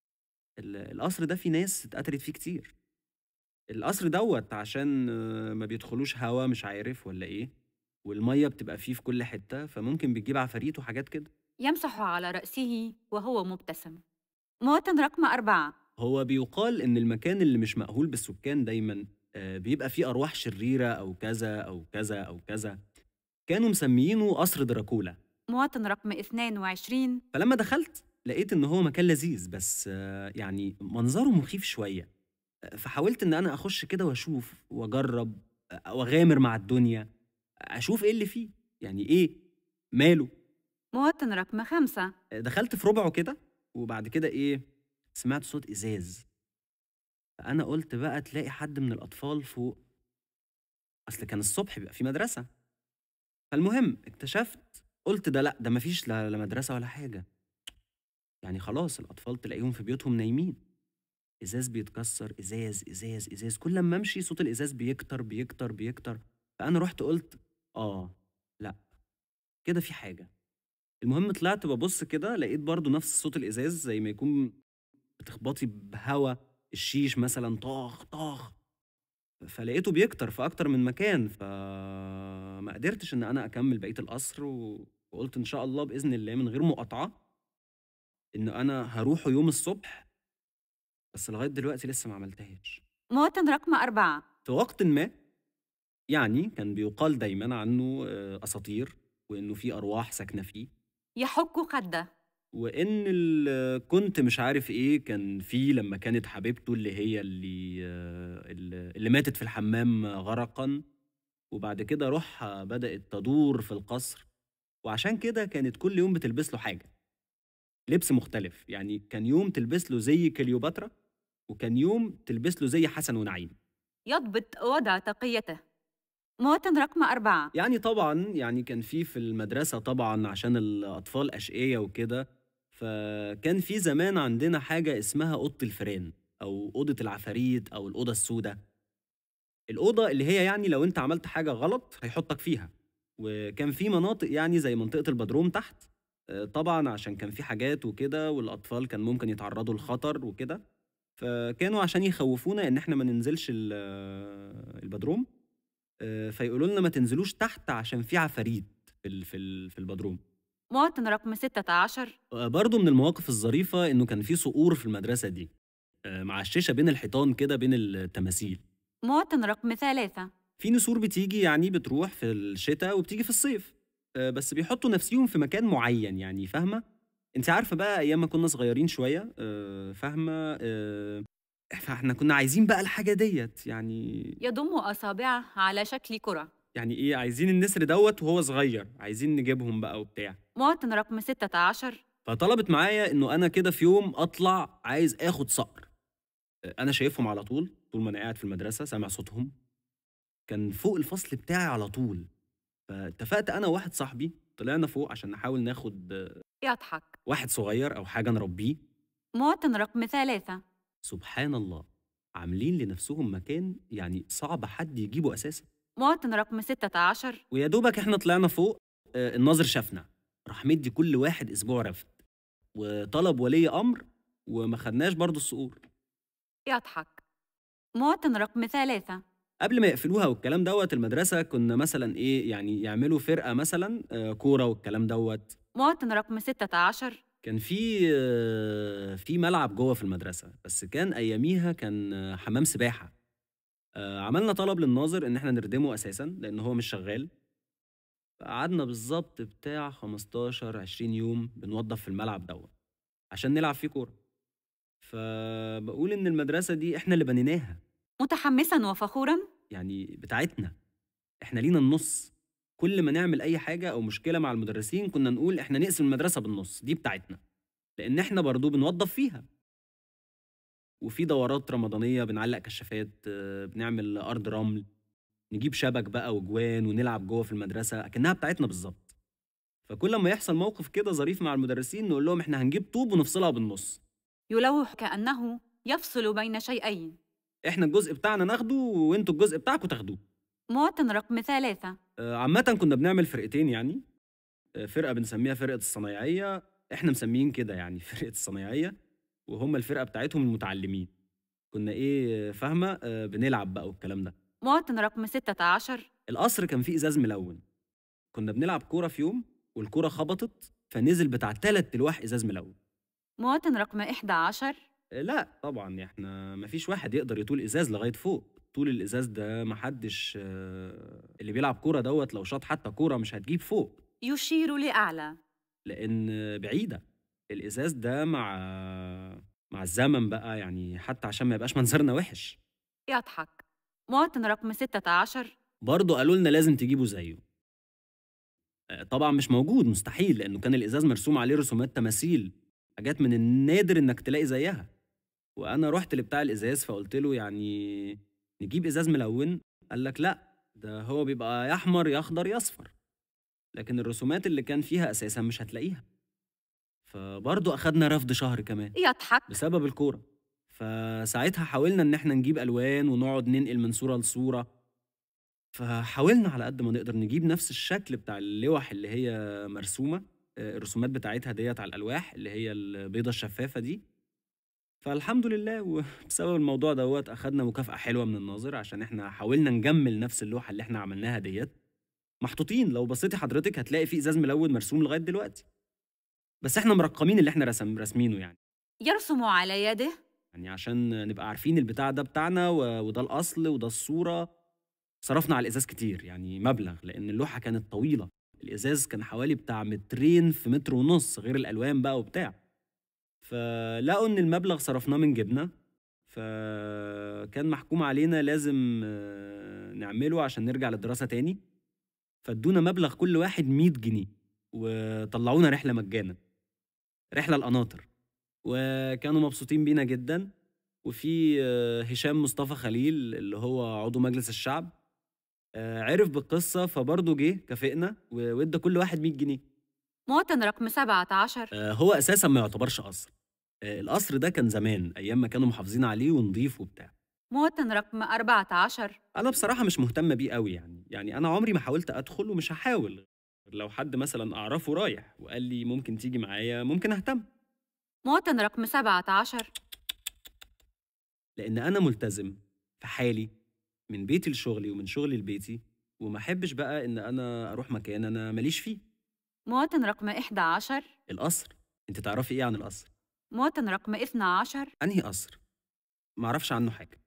ال القصر ده فيه ناس اتقتلت فيه كتير. القصر دوّة عشان ما بيدخلوش هوا مش عارف والّا إيه، والمَيّة بتبقى فيه في كل حتة، فممكن بتجيب عفاريت وحاجات كده. يمسح على رأسه وهو مبتسم. مواطن رقم 4 هو بيُقال إن المكان اللي مش مأهول بالسكان دايمًا آآ بيبقى فيه أرواح شريرة أو كذا، أو كذا، أو كذا. كانوا مسميينه قصر دراكولا. مواطن رقم 22 فلمّا دخلت لقيت إن هو مكان لذيذ، بس يعني منظره مخيف شوية. آآ فحاولت إن أنا أخُش كده وأشوف وأجرّب أ وأغامر مع الدنيا، أشوف إيه اللي فيه، يعني إيه، ماله؟ مواطن رقم 5 آآ دخلت في رُبعه كده، وبعد كده إيه، سمعت صوت إزاز. فأنا قُلت بقى تلاقي حد من الأطفال فوق. أصل كان الصبح بيبقى في مدرسة. فالمهم اكتشفت قُلت ده لأ، ده ما فيش لا لا مدرسة ولا حاجة. يعني خلاص الأطفال تلاقيهم في بيوتهم نايمين. إزاز بيتكسّر، إزاز، إزاز، إزاز، كل أمّا أمشي صوت الإزاز بيكتر، بيكتر، بيكتر. فأنا رُحت قُلت آه، لأ، كده في حاجة. المهم طلعت بابُص كده لقيت برضه نفس صوت الإزاز زي ما يكون بتخبطي بهوا الشيش مثلًا طاخ، طاخ. فلقيته بيكتر في أكتر من مكان، فما قدرتش إن أنا أكمّل بقية القصر، و وقُلت إن شاء الله بإذن الله من غير مقاطعة إن أنا هاروحه يوم الصبح. بس لغاية دلوقتي لسه ما عملتهاش. مواطن رقم 4 في وقتٍ ما يعني كان بيُقال دايمًا عنه آآ أساطير، وإنه في أرواح ساكنة فيه. يحُك خده. وإن ال كنت مش عارف إيه، كان في لمّا كانت حبيبته اللي هي اللي ال اللي ماتت في الحمام غرقًا، وبعد كده روحها بدأت تدور في القصر، وعشان كده كانت كل يوم بتلبس له حاجة. لبس مختلف، يعني كان يوم تلبس له زي كليوباترا، وكان يوم تلبس له زي حسن ونعيم. يضبط وضع تقيته. مواطن رقم 4 يعني طبعًا يعني كان في في المدرسة طبعًا عشان الأطفال أشقيا وكده، فكان في زمان عندنا حاجة اسمها أوضة الفيران، أو أوضة العفاريت، أو الأوضة السودا. الأوضة اللي هي يعني لو أنت عملت حاجة غلط هيحطّك فيها. وكان في مناطق يعني زي منطقة البدروم تحت، آآ طبعًا عشان كان في حاجات وكده، والأطفال كان ممكن يتعرّضوا لخطر وكده، فكانوا عشان يخوّفونا إن إحنا ما ننزلش ال البدروم، آآ فيقولوا لنا ما تنزلوش تحت عشان في عفاريت في ال في ال في البدروم. مواطن رقم 16 آآ برضه من المواقف الظريفة إنه كان في صقور في المدرسة دي، آآ معشّشة بين الحيطان كده بين التماثيل. مواطن رقم 3 في نسور بتيجي يعني بتروح في الشتا وبتيجي في الصيف، آآ بس بيحطّوا نفسيهم في مكان معيّن يعني فاهمة؟ أنتِ عارفة بقى أيام ما كنا صغيرين شوية آآ فاهمة، آآ فإحنا كنا عايزين بقى الحاجة ديّة، يعني يضم أصابعه على شكل كرة. يعني إيه، عايزين النسر دوّة وهو صغير، عايزين نجيبهم بقى وبتاع. مواطن رقم 16 فطلبت معايا إنه أنا كده في يوم أطلع عايز آخُد صقر. أ أنا شايفهم على طول، طول ما أنا قاعد في المدرسة سامع صوتهم. كان فوق الفصل بتاعي على طول. فاتفقت أنا وواحد صاحبي، طلعنا فوق عشان نحاول ناخُد يضحك. واحد صغير أو حاجة نربّيه. مواطن رقم 3 سبحان الله، عاملين لنفسهم مكان يعني صعب حد يجيبه أساسًا. مواطن رقم 16 ويا دوبك إحنا طلعنا فوق، آآ الناظر شافنا، راح مدّي كل واحد أسبوع رفد، وطلب ولي أمر وما خدناش برضه الصقور. يضحك. مواطن رقم 3 قبل ما يقفلوها والكلام دوّة، المدرسة كنا مثلًا إيه، يعني يعملوا فرقة مثلًا آآ كورة والكلام دوّة. مواطن رقم 16 كان في في ملعب جوّه في المدرسة، بس كان أياميها كان حمام سباحة. آآ عملنا طلب للناظر إن إحنا نردمه أساسًا، لإن هو مش شغّال. فقعدنا بالضبط بتاع 15، 20 يوم بنوضّب في الملعب دوّة، عشان نلعب فيه كورة. فبقول إن المدرسة دي إحنا اللي بنيناها متحمسا وفخورا يعني بتاعتنا إحنا لينا النص كل ما نعمل أي حاجة أو مشكلة مع المدرسين كنا نقول إحنا نقسم المدرسة بالنص دي بتاعتنا لأن إحنا برضو بنوظف فيها وفي دورات رمضانية بنعلق كشافات آه، بنعمل أرض رمل نجيب شبك بقى وجوان ونلعب جوه في المدرسة أكنها بتاعتنا بالظبط فكل ما يحصل موقف كده ظريف مع المدرسين نقول لهم إحنا هنجيب طوب ونفصلها بالنص يلوح كأنه يفصل بين شيئين إحنا الجزء بتاعنا ناخده وإنتوا الجزء بتاعكم تاخدوه مواطن رقم ثلاثة آه، عامة كنا بنعمل فرقتين يعني آه، فرقة بنسميها فرقة الصنايعية احنا مسميين كده يعني فرقة الصنايعية وهم الفرقة بتاعتهم المتعلمين كنا ايه فاهمة آه، بنلعب بقى والكلام ده مواطن رقم ستة عشر القصر كان فيه ازاز ملون كنا بنلعب كورة في يوم والكورة خبطت فنزل بتاع تلات الواح ازاز ملون مواطن رقم إحدى عشر آه، لا طبعا احنا مفيش واحد يقدر يطول ازاز لغاية فوق طول الازاز ده محدش آه، اللي بيلعب كورة دوت لو شاط حتى كورة مش هتجيب فوق يشير لأعلى لان بعيده الازاز ده مع مع الزمن بقى يعني حتى عشان ما يبقاش منظرنا وحش يضحك مواطن رقم ستة عشر برضه قالوا لنا لازم تجيبوا زيه آه، طبعا مش موجود مستحيل لانه كان الازاز مرسوم عليه رسومات تماثيل حاجات من النادر انك تلاقي زيها وانا رحت لبتاع الازاز فقلت له يعني نجيب ازاز ملون قال لك لا ده هو بيبقى يا احمر يا اخضر يا اصفر لكن الرسومات اللي كان فيها اساسا مش هتلاقيها فبرضه اخدنا رفض شهر كمان يضحك بسبب الكوره فساعتها حاولنا ان احنا نجيب الوان ونقعد ننقل من صوره لصوره فحاولنا على قد ما نقدر نجيب نفس الشكل بتاع اللوح اللي هي مرسومه آه، الرسومات بتاعتها ديت على الالواح اللي هي البيضه الشفافه دي فالحمد لله وبسبب الموضوع دوت اخدنا مكافاه حلوه من الناظر عشان احنا حاولنا نجمل نفس اللوحه اللي احنا عملناها ديت محطوطين لو بصيتي حضرتك هتلاقي في ازاز ملون مرسوم لغايه دلوقتي بس احنا مرقمين اللي احنا رسم رسمينه يعني يرسم على يده يعني عشان نبقى عارفين البتاع ده بتاعنا و- وده الاصل وده الصوره صرفنا على الازاز كتير يعني مبلغ لان اللوحه كانت طويله الازاز كان حوالي بتاع مترين في متر ونص غير الالوان بقى وبتاع فلقوا ان المبلغ صرفناه من جيبنا فكان محكوم علينا لازم آه، نعمله عشان نرجع للدراسه تاني فادونا مبلغ كل واحد 100 جنيه وطلعونا رحله مجانا رحله القناطر وكانوا مبسوطين بينا جدا وفي آه، هشام مصطفى خليل اللي هو عضو مجلس الشعب آه، عرف بالقصه فبرضه جه كافئنا و- وادى كل واحد 100 جنيه مواطن رقم سبعة عشر آه، هو اساسا ما يعتبرش قصر آه، القصر ده كان زمان ايام ما كانوا محافظين عليه ونضيف وبتاع مواطن رقم أربعة عشر انا بصراحه مش مهتمه بيه قوي يعني يعني انا عمري ما حاولت ادخل ومش هحاول لو حد مثلا اعرفه رايح وقال لي ممكن تيجي معايا ممكن اهتم مواطن رقم سبعة عشر لان انا ملتزم في حالي من بيتي لشغلي ومن شغلي لبيتي وما احبش بقى ان انا اروح مكان انا ماليش فيه مواطن رقم إحدى عشر القصر انت تعرفي ايه عن القصر مواطن رقم اثنى عشر انهي قصر ما اعرفش عنه حاجه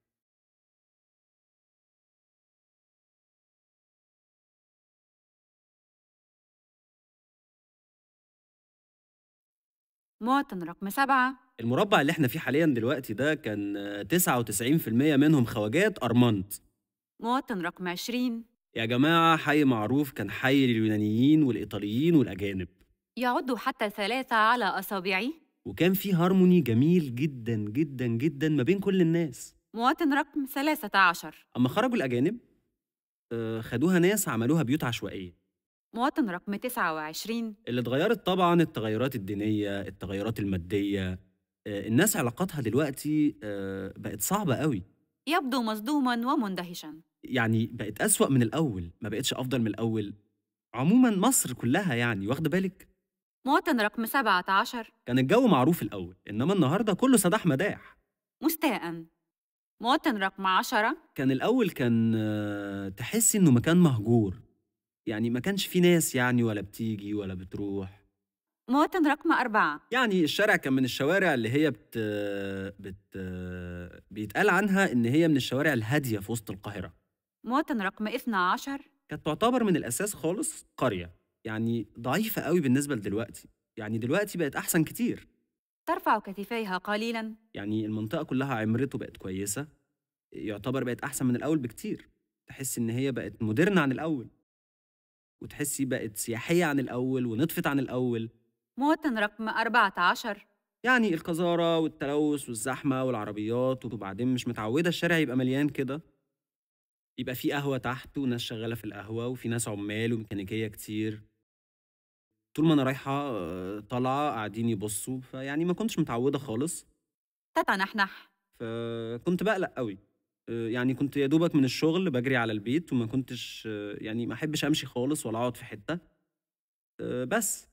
مواطن رقم سبعة المربع اللي احنا فيه حاليا دلوقتي ده كان آه، 99% منهم خواجات ارمنت مواطن رقم عشرين يا جماعه حي معروف كان حي لليونانيين والايطاليين والاجانب يعد حتى ثلاثة على أصابعه وكان فيه هارموني جميل جدا جدا جدا ما بين كل الناس مواطن رقم ثلاثة عشر اما خرجوا الاجانب آه، خدوها ناس عملوها بيوت عشوائيه مواطن رقم تسعة وعشرين اللي اتغيرت طبعا التغيرات الدينيه التغيرات الماديه آه، الناس علاقاتها دلوقتي آه، بقت صعبه قوي يبدو مصدوما ومندهشا يعني بقت أسوأ من الأول ما بقتش أفضل من الأول عموما مصر كلها يعني واخدة بالك مواطن رقم سبعة عشر كان الجو معروف الأول إنما النهاردة كله سداح مداح مستاء مواطن رقم عشرة كان الأول كان آه، تحسي إنه مكان مهجور يعني ما كانش فيه ناس يعني ولا بتيجي ولا بتروح مواطن رقم أربعة يعني الشارع كان من الشوارع اللي هي بت... بت... بيتقال عنها إن هي من الشوارع الهادية في وسط القاهرة مواطن رقم اثنى عشر كانت تعتبر من الأساس خالص قرية يعني ضعيفة قوي بالنسبة لدلوقتي يعني دلوقتي بقت أحسن كتير ترفع كتفيها قليلا يعني المنطقة كلها عمرت وبقت كويسة يعتبر بقت أحسن من الأول بكتير تحس إن هي بقت مودرن عن الأول وتحسي بقت سياحية عن الأول ونطفت عن الأول مواطن رقم 14 يعني القذارة والتلوث والزحمة والعربيات وبعدين مش متعودة الشارع يبقى مليان كده يبقى في قهوة تحت وناس شغالة في القهوة وفي ناس عمال وميكانيكية كتير طول ما أنا رايحة آه، طالعة قاعدين يبصوا فيعني ما كنتش متعودة خالص تتنحنح فكنت بقلق قوي آه، يعني كنت يا دوبك من الشغل بجري على البيت وما كنتش آه، يعني ما احبش امشي خالص ولا اقعد في حته آه، بس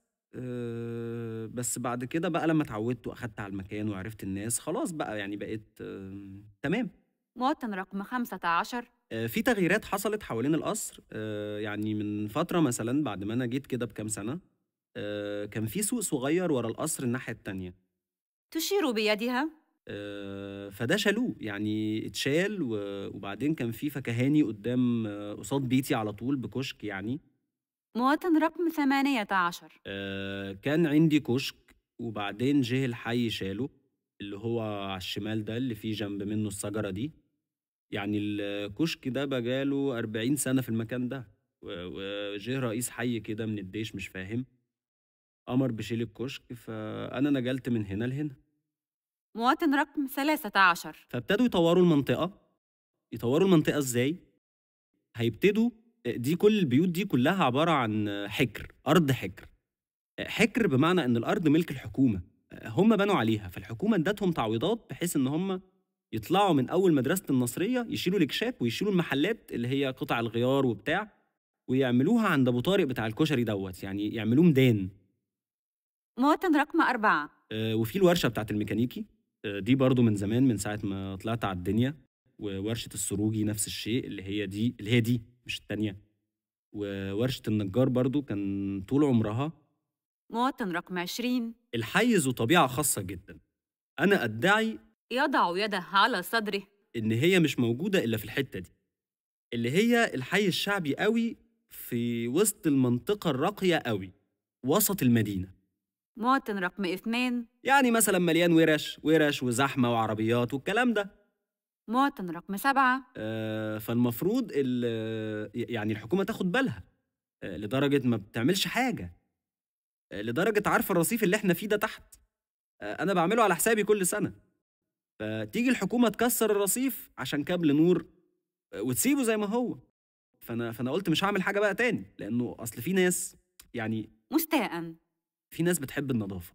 آه، بس بعد كده بقى لما اتعودت واخدت على المكان وعرفت الناس خلاص بقى يعني بقيت آه، تمام مواطن رقم 15 آه، في تغييرات حصلت حوالين القصر آه، يعني من فترة مثلا بعد ما أنا جيت كده بكام سنة آه، كان في سوق صغير ورا القصر الناحية التانية تشير بيدها آه، فده شالوه يعني اتشال و- وبعدين كان في فكهاني قدام آه، قصاد بيتي على طول بكشك يعني مواطن رقم 18 آه، كان عندي كشك وبعدين جه الحي شاله اللي هو على الشمال ده اللي فيه جنب منه الشجرة دي يعني الكشك ده بقاله 40 سنة في المكان ده و- وجه رئيس حي كده من الديش مش فاهم أمر بشيل الكشك فأنا نقلت من هنا لهنا مواطن رقم 13 فابتدوا يطوروا المنطقة يطوروا المنطقة ازاي؟ هيبتدوا دي كل البيوت دي كلها عبارة عن حكر أرض حكر حكر بمعنى إن الأرض ملك الحكومة هم بنوا عليها فالحكومة ادتهم تعويضات بحيث إن هم يطلعوا من أول مدرسة النصرية يشيلوا الكشاك ويشيلوا المحلات اللي هي قطع الغيار وبتاع ويعملوها عند أبو طارق بتاع الكشري دوت يعني يعملوه ميدان مواطن رقم 4 آه، وفي الورشه بتاعت الميكانيكي آه، دي برضو من زمان من ساعه ما طلعت على الدنيا وورشه السروجي نفس الشيء اللي هي دي اللي هي دي مش التانية وورشه النجار برضو كان طول عمرها مواطن رقم 20 الحي ذو طبيعه خاصه جدا انا ادعي يضع يده على صدره ان هي مش موجوده الا في الحته دي اللي هي الحي الشعبي قوي في وسط المنطقه الراقيه قوي وسط المدينه مواطن رقم 2 يعني مثلا مليان ورش ورش وزحمه وعربيات والكلام ده مواطن رقم 7 آه، فالمفروض ال- يعني الحكومة تاخد بالها آه، لدرجة ما بتعملش حاجة آه، لدرجة عارفة الرصيف اللي احنا فيه ده تحت آه، أنا بعمله على حسابي كل سنة فتيجي الحكومة تكسر الرصيف عشان كابل نور آه، وتسيبه زي ما هو فأنا فأنا قلت مش هعمل حاجة بقى تاني لأنه أصل في ناس يعني مستاء في ناس بتحب النظافة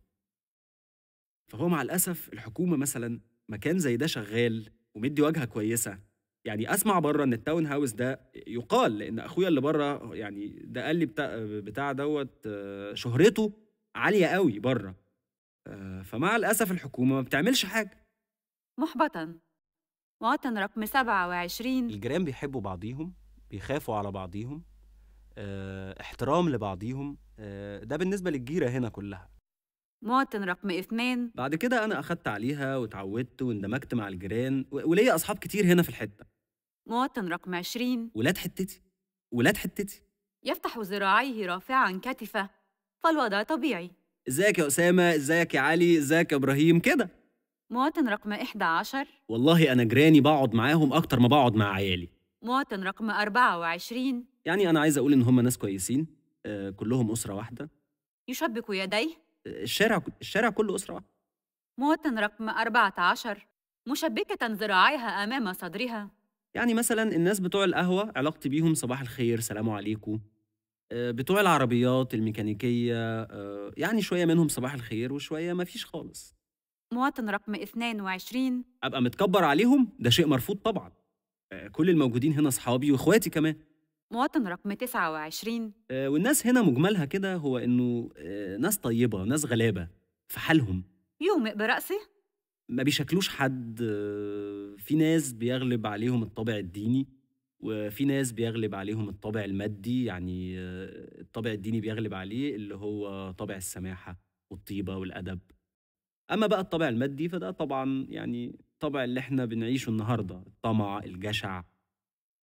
فهو مع الأسف الحكومة مثلا مكان زي ده شغال ومدي واجهة كويسة يعني أسمع بره إن التاون هاوس ده يقال لأن أخويا اللي بره يعني ده قال لي بتاع, بتاع دوت آه، شهرته عالية قوي بره آه، فمع الأسف الحكومة ما بتعملش حاجة محبطا مواطن رقم 27 الجيران بيحبوا بعضيهم بيخافوا على بعضيهم آه، احترام لبعضيهم آه، ده بالنسبة للجيرة هنا كلها مواطن رقم 2 بعد كده انا اخدت عليها واتعودت واندمجت مع الجيران و- وليا اصحاب كتير هنا في الحته مواطن رقم 20 ولاد حتتي ولاد حتتي يفتح ذراعيه رافعا كتفه فالوضع طبيعي ازيك يا اسامه ازيك يا علي ازيك يا ابراهيم كده مواطن رقم 11 والله انا جيراني بقعد معاهم اكتر ما بقعد مع عيالي مواطن رقم 24 يعني انا عايز اقول ان هم ناس كويسين آه، كلهم اسره واحده يشبك يديه آه، الشارع الشارع كله اسره واحده مواطن رقم 14 مشبكة ذراعيها أمام صدرها يعني مثلا الناس بتوع القهوه علاقتي بيهم صباح الخير سلام عليكم آه، بتوع العربيات الميكانيكيه آه، يعني شويه منهم صباح الخير وشويه ما فيش خالص مواطن رقم 22 ابقى متكبر عليهم ده شيء مرفوض طبعا آه، كل الموجودين هنا اصحابي واخواتي كمان مواطن رقم 29 آه، والناس هنا مجملها كده هو انه آه، ناس طيبه ناس غلابه في حالهم يومئ برأسه ما بيشكلوش حد آه، في ناس بيغلب عليهم الطابع الديني وفي ناس بيغلب عليهم الطابع المادي يعني آه، الطابع الديني بيغلب عليه اللي هو طابع السماحه والطيبه والادب اما بقى الطابع المادي فده طبعا يعني الطابع اللي احنا بنعيشه النهارده الطمع الجشع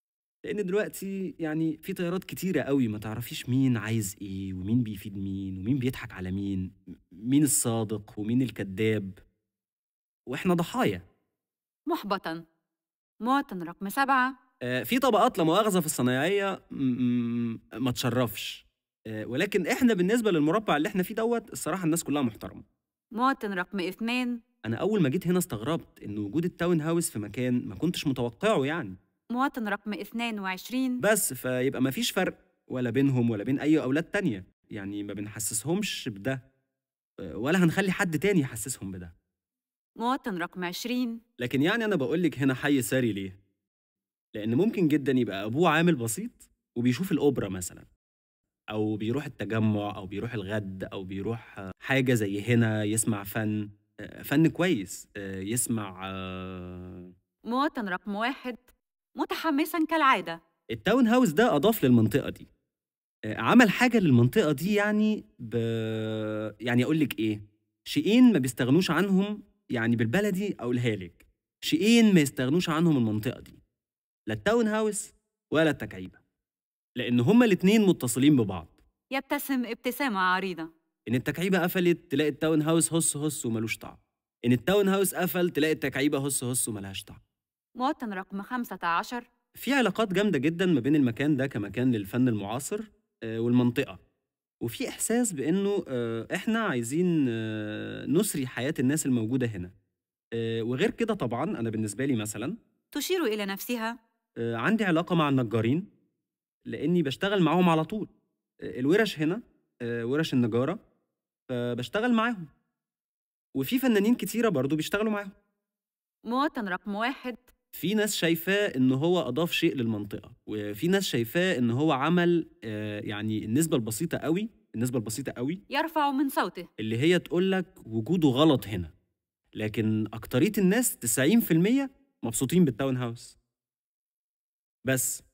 لان دلوقتي يعني في طيارات كتيره قوي ما تعرفيش مين عايز ايه ومين بيفيد مين ومين بيضحك على مين مين الصادق ومين الكذاب واحنا ضحايا محبطا مواطن رقم سبعة آه، في طبقات لا مؤاخذه في الصنايعيه م- م- ما تشرفش آه، ولكن احنا بالنسبه للمربع اللي احنا فيه دوت الصراحه الناس كلها محترمه مواطن رقم اثنين انا اول ما جيت هنا استغربت ان وجود التاون هاوس في مكان ما كنتش متوقعه يعني مواطن رقم اثنين وعشرين بس فيبقى ما فيش فرق ولا بينهم ولا بين اي اولاد تانية يعني ما بنحسسهمش بده آه، ولا هنخلي حد تاني يحسسهم بده مواطن رقم عشرين لكن يعني انا بقول لك هنا حي ساري ليه لان ممكن جدا يبقى ابوه عامل بسيط وبيشوف الاوبرا مثلا او بيروح التجمع او بيروح الغد او بيروح آه، حاجه زي هنا يسمع فن آه، فن كويس آه، يسمع آه، مواطن رقم واحد متحمسا كالعادة التاون هاوس ده اضاف للمنطقه دي آه، عمل حاجه للمنطقه دي يعني ب... يعني اقول لك ايه شيئين ما بيستغنوش عنهم يعني بالبلدي اقولها لك شيئين ما يستغنوش عنهم المنطقه دي لا التاون هاوس ولا التكعيبه لان هما الاتنين متصلين ببعض يبتسم ابتسامة عريضة ان التكعيبه قفلت تلاقي التاون هاوس هص هص وملوش طعم ان التاون هاوس قفل تلاقي التكعيبه هص هص وملهاش طعم مواطن رقم خمسة عشر في علاقات جامدة جدا ما بين المكان ده كمكان للفن المعاصر آه، والمنطقة وفي إحساس بإنه آه، إحنا عايزين آه، نسري حياة الناس الموجودة هنا آه، وغير كده طبعا أنا بالنسبة لي مثلا تشير إلى نفسها آه، عندي علاقة مع النجارين لأني بشتغل معاهم على طول آه، الورش هنا آه، ورش النجارة فبشتغل معاهم وفي فنانين كتيرة برضو بيشتغلوا معاهم مواطن رقم واحد في ناس شايفاه ان هو اضاف شيء للمنطقه وفي ناس شايفاه ان هو عمل آه، يعني النسبه البسيطه قوي النسبه البسيطه قوي يرفع من صوته اللي هي تقول لك وجوده غلط هنا لكن اكتريه الناس 90% مبسوطين بالتاون هاوس بس